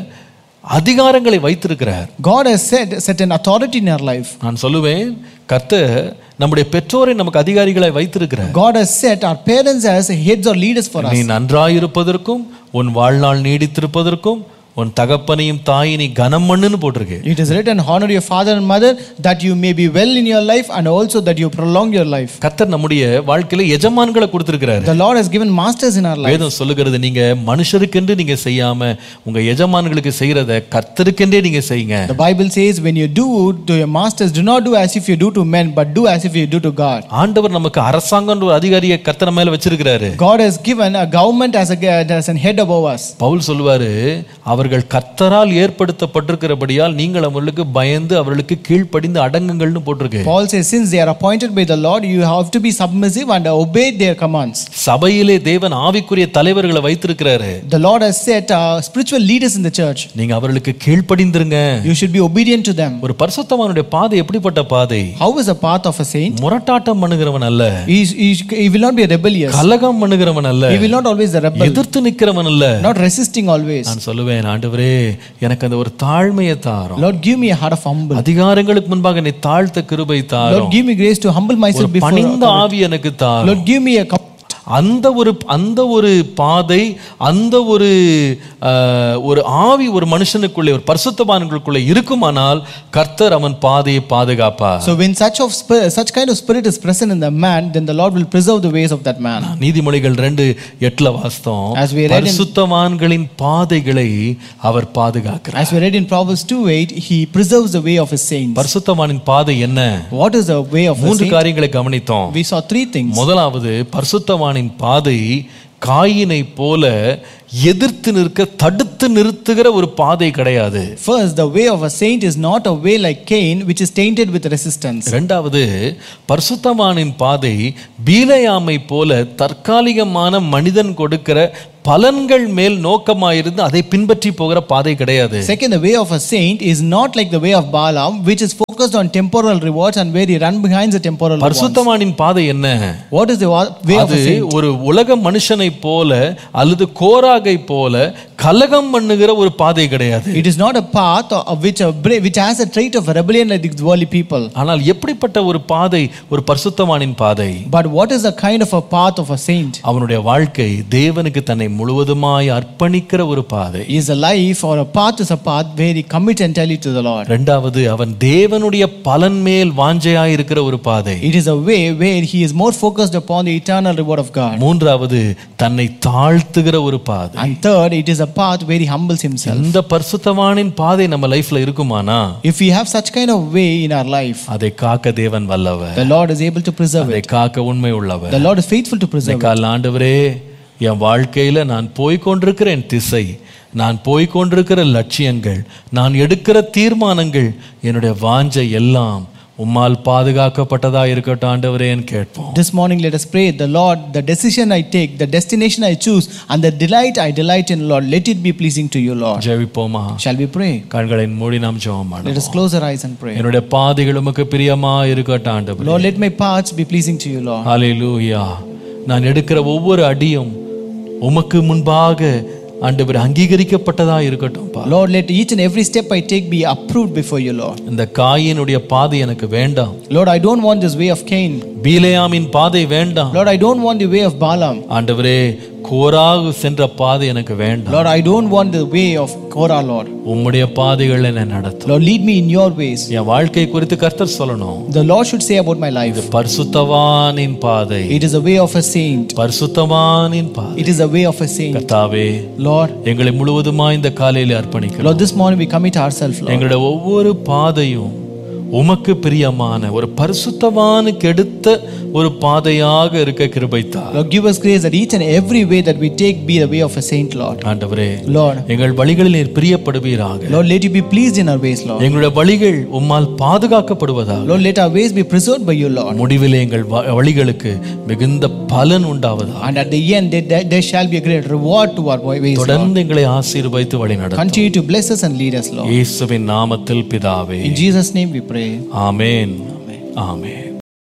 அதிகாரங்களை வைத்திருக்கிறார் God has said certain authority in our life. நான் சொல்லுவேன் கர்த்தர் நம்முடைய பெற்றோரை நமக்கு அதிகாரிகளை வைத்திருக்கிறார் God has set our parents as heads or leaders for நீ us. நன்றாயிருப்பதற்கும் உன் வாழ்நாள் நீடித்திருப்பதற்கும் உன் தகப்பனையும் தாயை நீ கனம் பண்ணுன்னு போட்டிருக்கு It is written, honor your father and mother, that you may be well in your life and also that you prolong your life. கர்த்தர் நம்முடைய வாழ்க்கையில எஜமான்களை கொடுத்திருக்கிறாரு The Lord has given masters in our life. வேதம் சொல்லுகிறது நீங்க மனுஷருக்கென்று நீங்க செய்யாம உங்க எஜமான்களுக்கு செய்யறத கர்த்தருக்கென்றே நீங்க செய்யுங்க The Bible says, when you do to your masters, do not do as if you do to men, but do as if you do to God. ஆண்டவர் நமக்கு அரசாங்கம் ஒரு அதிகாரியை கர்த்தர் மேல வச்சிருக்கிறாரு God has given a government as, a, as an head above us. Pavul சொல்லுவாரு அவர்கள் அவர்கள் கர்த்தரால் ஏற்படுத்தப்பட்டிருக்கிறபடியால் நீங்கள் அவர்களுக்கு பயந்து அவர்களுக்கு கீழ்ப்படிந்து அடங்குங்கள்னு போட்டிருக்கு Paul says, since they are appointed by the Lord, you have to be submissive and obey their commands. சபையிலே தேவன் ஆவிக்குரிய தலைவர்களை வைத்திருக்கிறாரு The Lord has set uh, spiritual leaders in the church. நீங்க அவர்களுக்கு கீழ்ப்படிந்திருங்க You should be obedient to them. ஒரு பரிசுத்தவானுடைய பாதை எப்படிப்பட்ட பாதை How is the path of a saint? முரட்டாட்டம் பண்ணுகிறவன் அல்ல He, is- he, is- he will not be rebellious. கலகம் பண்ணுகிறவன் அல்ல He will not always the rebel. எதிர்த்து நிக்கிறவன் அல்ல Not resisting always. நான் சொல்லுவேன் ஆண்டவரே எனக்கு அந்த ஒரு தாழ்மையை தாரும் Lord, give me a heart of humble. அதிகாரங்களுக்கு முன்பாக என்னை தாழ்த்த கிருபை தாரும் Lord, give me grace to humble myself ஒரு before. பணிந்த ஆவி எனக்கு தாரும் Lord, give me a com- அந்த ஒரு அந்த ஒரு பாதை அந்த ஒரு அஹ், ஒரு ஆவி ஒரு மனுஷனுக்குள்ளே ஒரு பரிசுத்தவான்களுக்குள்ளே இருக்குமானால் கர்த்தர் அவன் பாதையை பாதுகாப்பார் So when such of spirit, such kind of spirit is present in the man, then the Lord will preserve the ways of that man. நீதிமொழிகள் ரெண்டு எட்டுல வாஸ்தோம் As we read in- பரிசுத்தவான்களின் பாதைகளை அவர் பாதுகாக்கிறார் As we read in Proverbs 2:8, he preserves the way of his saints. பரிசுத்தவானின் பாதை என்ன What is the way of a மூன்று saint? காரியங்களை கவனித்தோம் We saw three things. முதலாவது பரிசுத்தவானின் பாதை காயினை போல எதிர்த்து நிற்க தடுத்து நிறுத்துகிற ஒரு பாதை கிடையாது First, the way of a saint is not a way like Cain, which is tainted with resistance. இரண்டாவது பரிசுத்தவானின் பாதை பீலையாமை போல தற்காலிகமான மனிதன் கொடுக்கிற பலன்கள் மேல் நோக்கமாயிருந்து அதை பின்பற்றி போகிற பாதை கிடையாது Second, the way of a saint is not like the way of Balaam, which is focused on temporal rewards and where he run behind the temporal rewards. பரிசுத்தவானின் பாதை என்ன What is the wa- way of அது a saint? ஒரு உலக மனுஷனை போல அல்லது கோராகை போல கலகம் பண்ணுகிற ஒரு பாதை கிடையாது It is not a path of which, a, bra- which has a trait of rebellion like the worldly people. ஆனால் எப்படிப்பட்ட ஒரு பாதை ஒரு பரிசுத்தவானின் பாதை But what is the kind of a path of a saint? அவனுடைய வாழ்க்கை தேவனுக்கு தன்னை முழுவதுமாய் அர்ப்பணிக்கிற ஒரு பாதை Is a life or a path is a path where he commits entirely to the Lord. இரண்டாவது அவன் தேவனுடைய பலன் மேல் வாஞ்சையாய் இருக்கிற ஒரு பாதை It is a way where he is more focused upon the eternal reward of God. மூன்றாவது தன்னை தாழ்த்துகிற ஒரு பாதை And third, it is a path where he humbles himself. இந்த பரிசுத்தவானின் பாதை நம்ம லைஃப்ல இருக்குமானா If we have such kind of way in our life, அதை காக்க தேவன் வல்லவர் the Lord is able to preserve அதை it. காக்க உண்மை உள்ளவர் The Lord is faithful to preserve it. கால ஆண்டவரே என் வாழ்க்கையில நான் போய்க்கொண்டிருக்கிற என் திசை நான் போய்க்கொண்டிருக்கிற லட்சியங்கள் நான் எடுக்கிற தீர்மானங்கள் என்னுடைய வாஞ்சை எல்லாம் உம்மால் பாதுகாக்கப்பட்டதா இருக்கட்டும் ஆண்டவரேன்னு கேட்போம் This morning, let us pray, the Lord, the decision I take, the destination I choose, and the delight I delight in, Lord, let it be pleasing to you, Lord. ஜெபிப்போமா Shall we pray? கண்களை மூடி நாம் ஜெபம் Let us பண்ணுவோம் close our eyes and pray. என்னுடைய பாதைகள் உமக்கு பிரியமா இருக்கட்டும் ஆண்டவரே Lord, let my paths be pleasing to you, Lord. ஹalleluya நான் எடுக்கிற ஒவ்வொரு அடியும் உமக்கு முன்பாக ஆண்டவர் அங்கீகரிக்கப்பட்டதா இருக்கட்டும்பா Lord, let each and every step I take be approved before you, Lord. இந்த காயினுடைய பாதை எனக்கு வேண்டாம் Lord, I don't want this way of Cain. பீலேயாமின் பாதை வேண்டாம் Lord, I don't want the way of Balaam. ஆண்டவரே கோராகு சென்ற பாதை எனக்கு வேண்டாம் Lord, I don't want the way of Korah, Lord. உம்முடைய பாதைகள் என்னை நடத்தும் Lord, lead me in your ways. என் வாழ்க்கை குறித்து கர்த்தர் சொல்லணும் The Lord should say about my life. பரிசுத்தவானின் பாதை It is a way of a saint. பரிசுத்தவானின் பாதை It is a way of a saint. கர்த்தாவே Lord, எங்களை முழுவதுமா இந்த காலையில அர்ப்பணிக்கிறோம் Lord, this morning we commit ourselves, Lord. எங்களுடைய ஒவ்வொரு பாதையும் உமக்கு பிரியமான ஒரு பரிசுத்தவானுக்கு எடுத்த ஒரு பாதையாக இருக்க கிருபைத்தார் Lord, give us grace that each and every way that we take be the way of a saint, Lord. ஆண்டவரே Lord, எங்கள் வழிகளில் நீர் பிரியப்படுவீராக Lord, let you be pleased in our ways, Lord. எங்களுடைய வழிகள் உம்மால் பாதுகாக்கப்படுவதாக Lord, let our ways be preserved by you, Lord. முடிவிலே எங்கள் வ- வழிகளுக்கு மிகுந்த பலன் உண்டாவதாக And at the end, there, there- there shall be a great reward to our ways, Lord. தொடர்ந்து எங்களை ஆசீர்வதித்து வழி நடத்தும் Continue to bless us and lead us, Lord. இயேசுவின் நாமத்தில் பிதாவே In Jesus' name we pray. Amen amen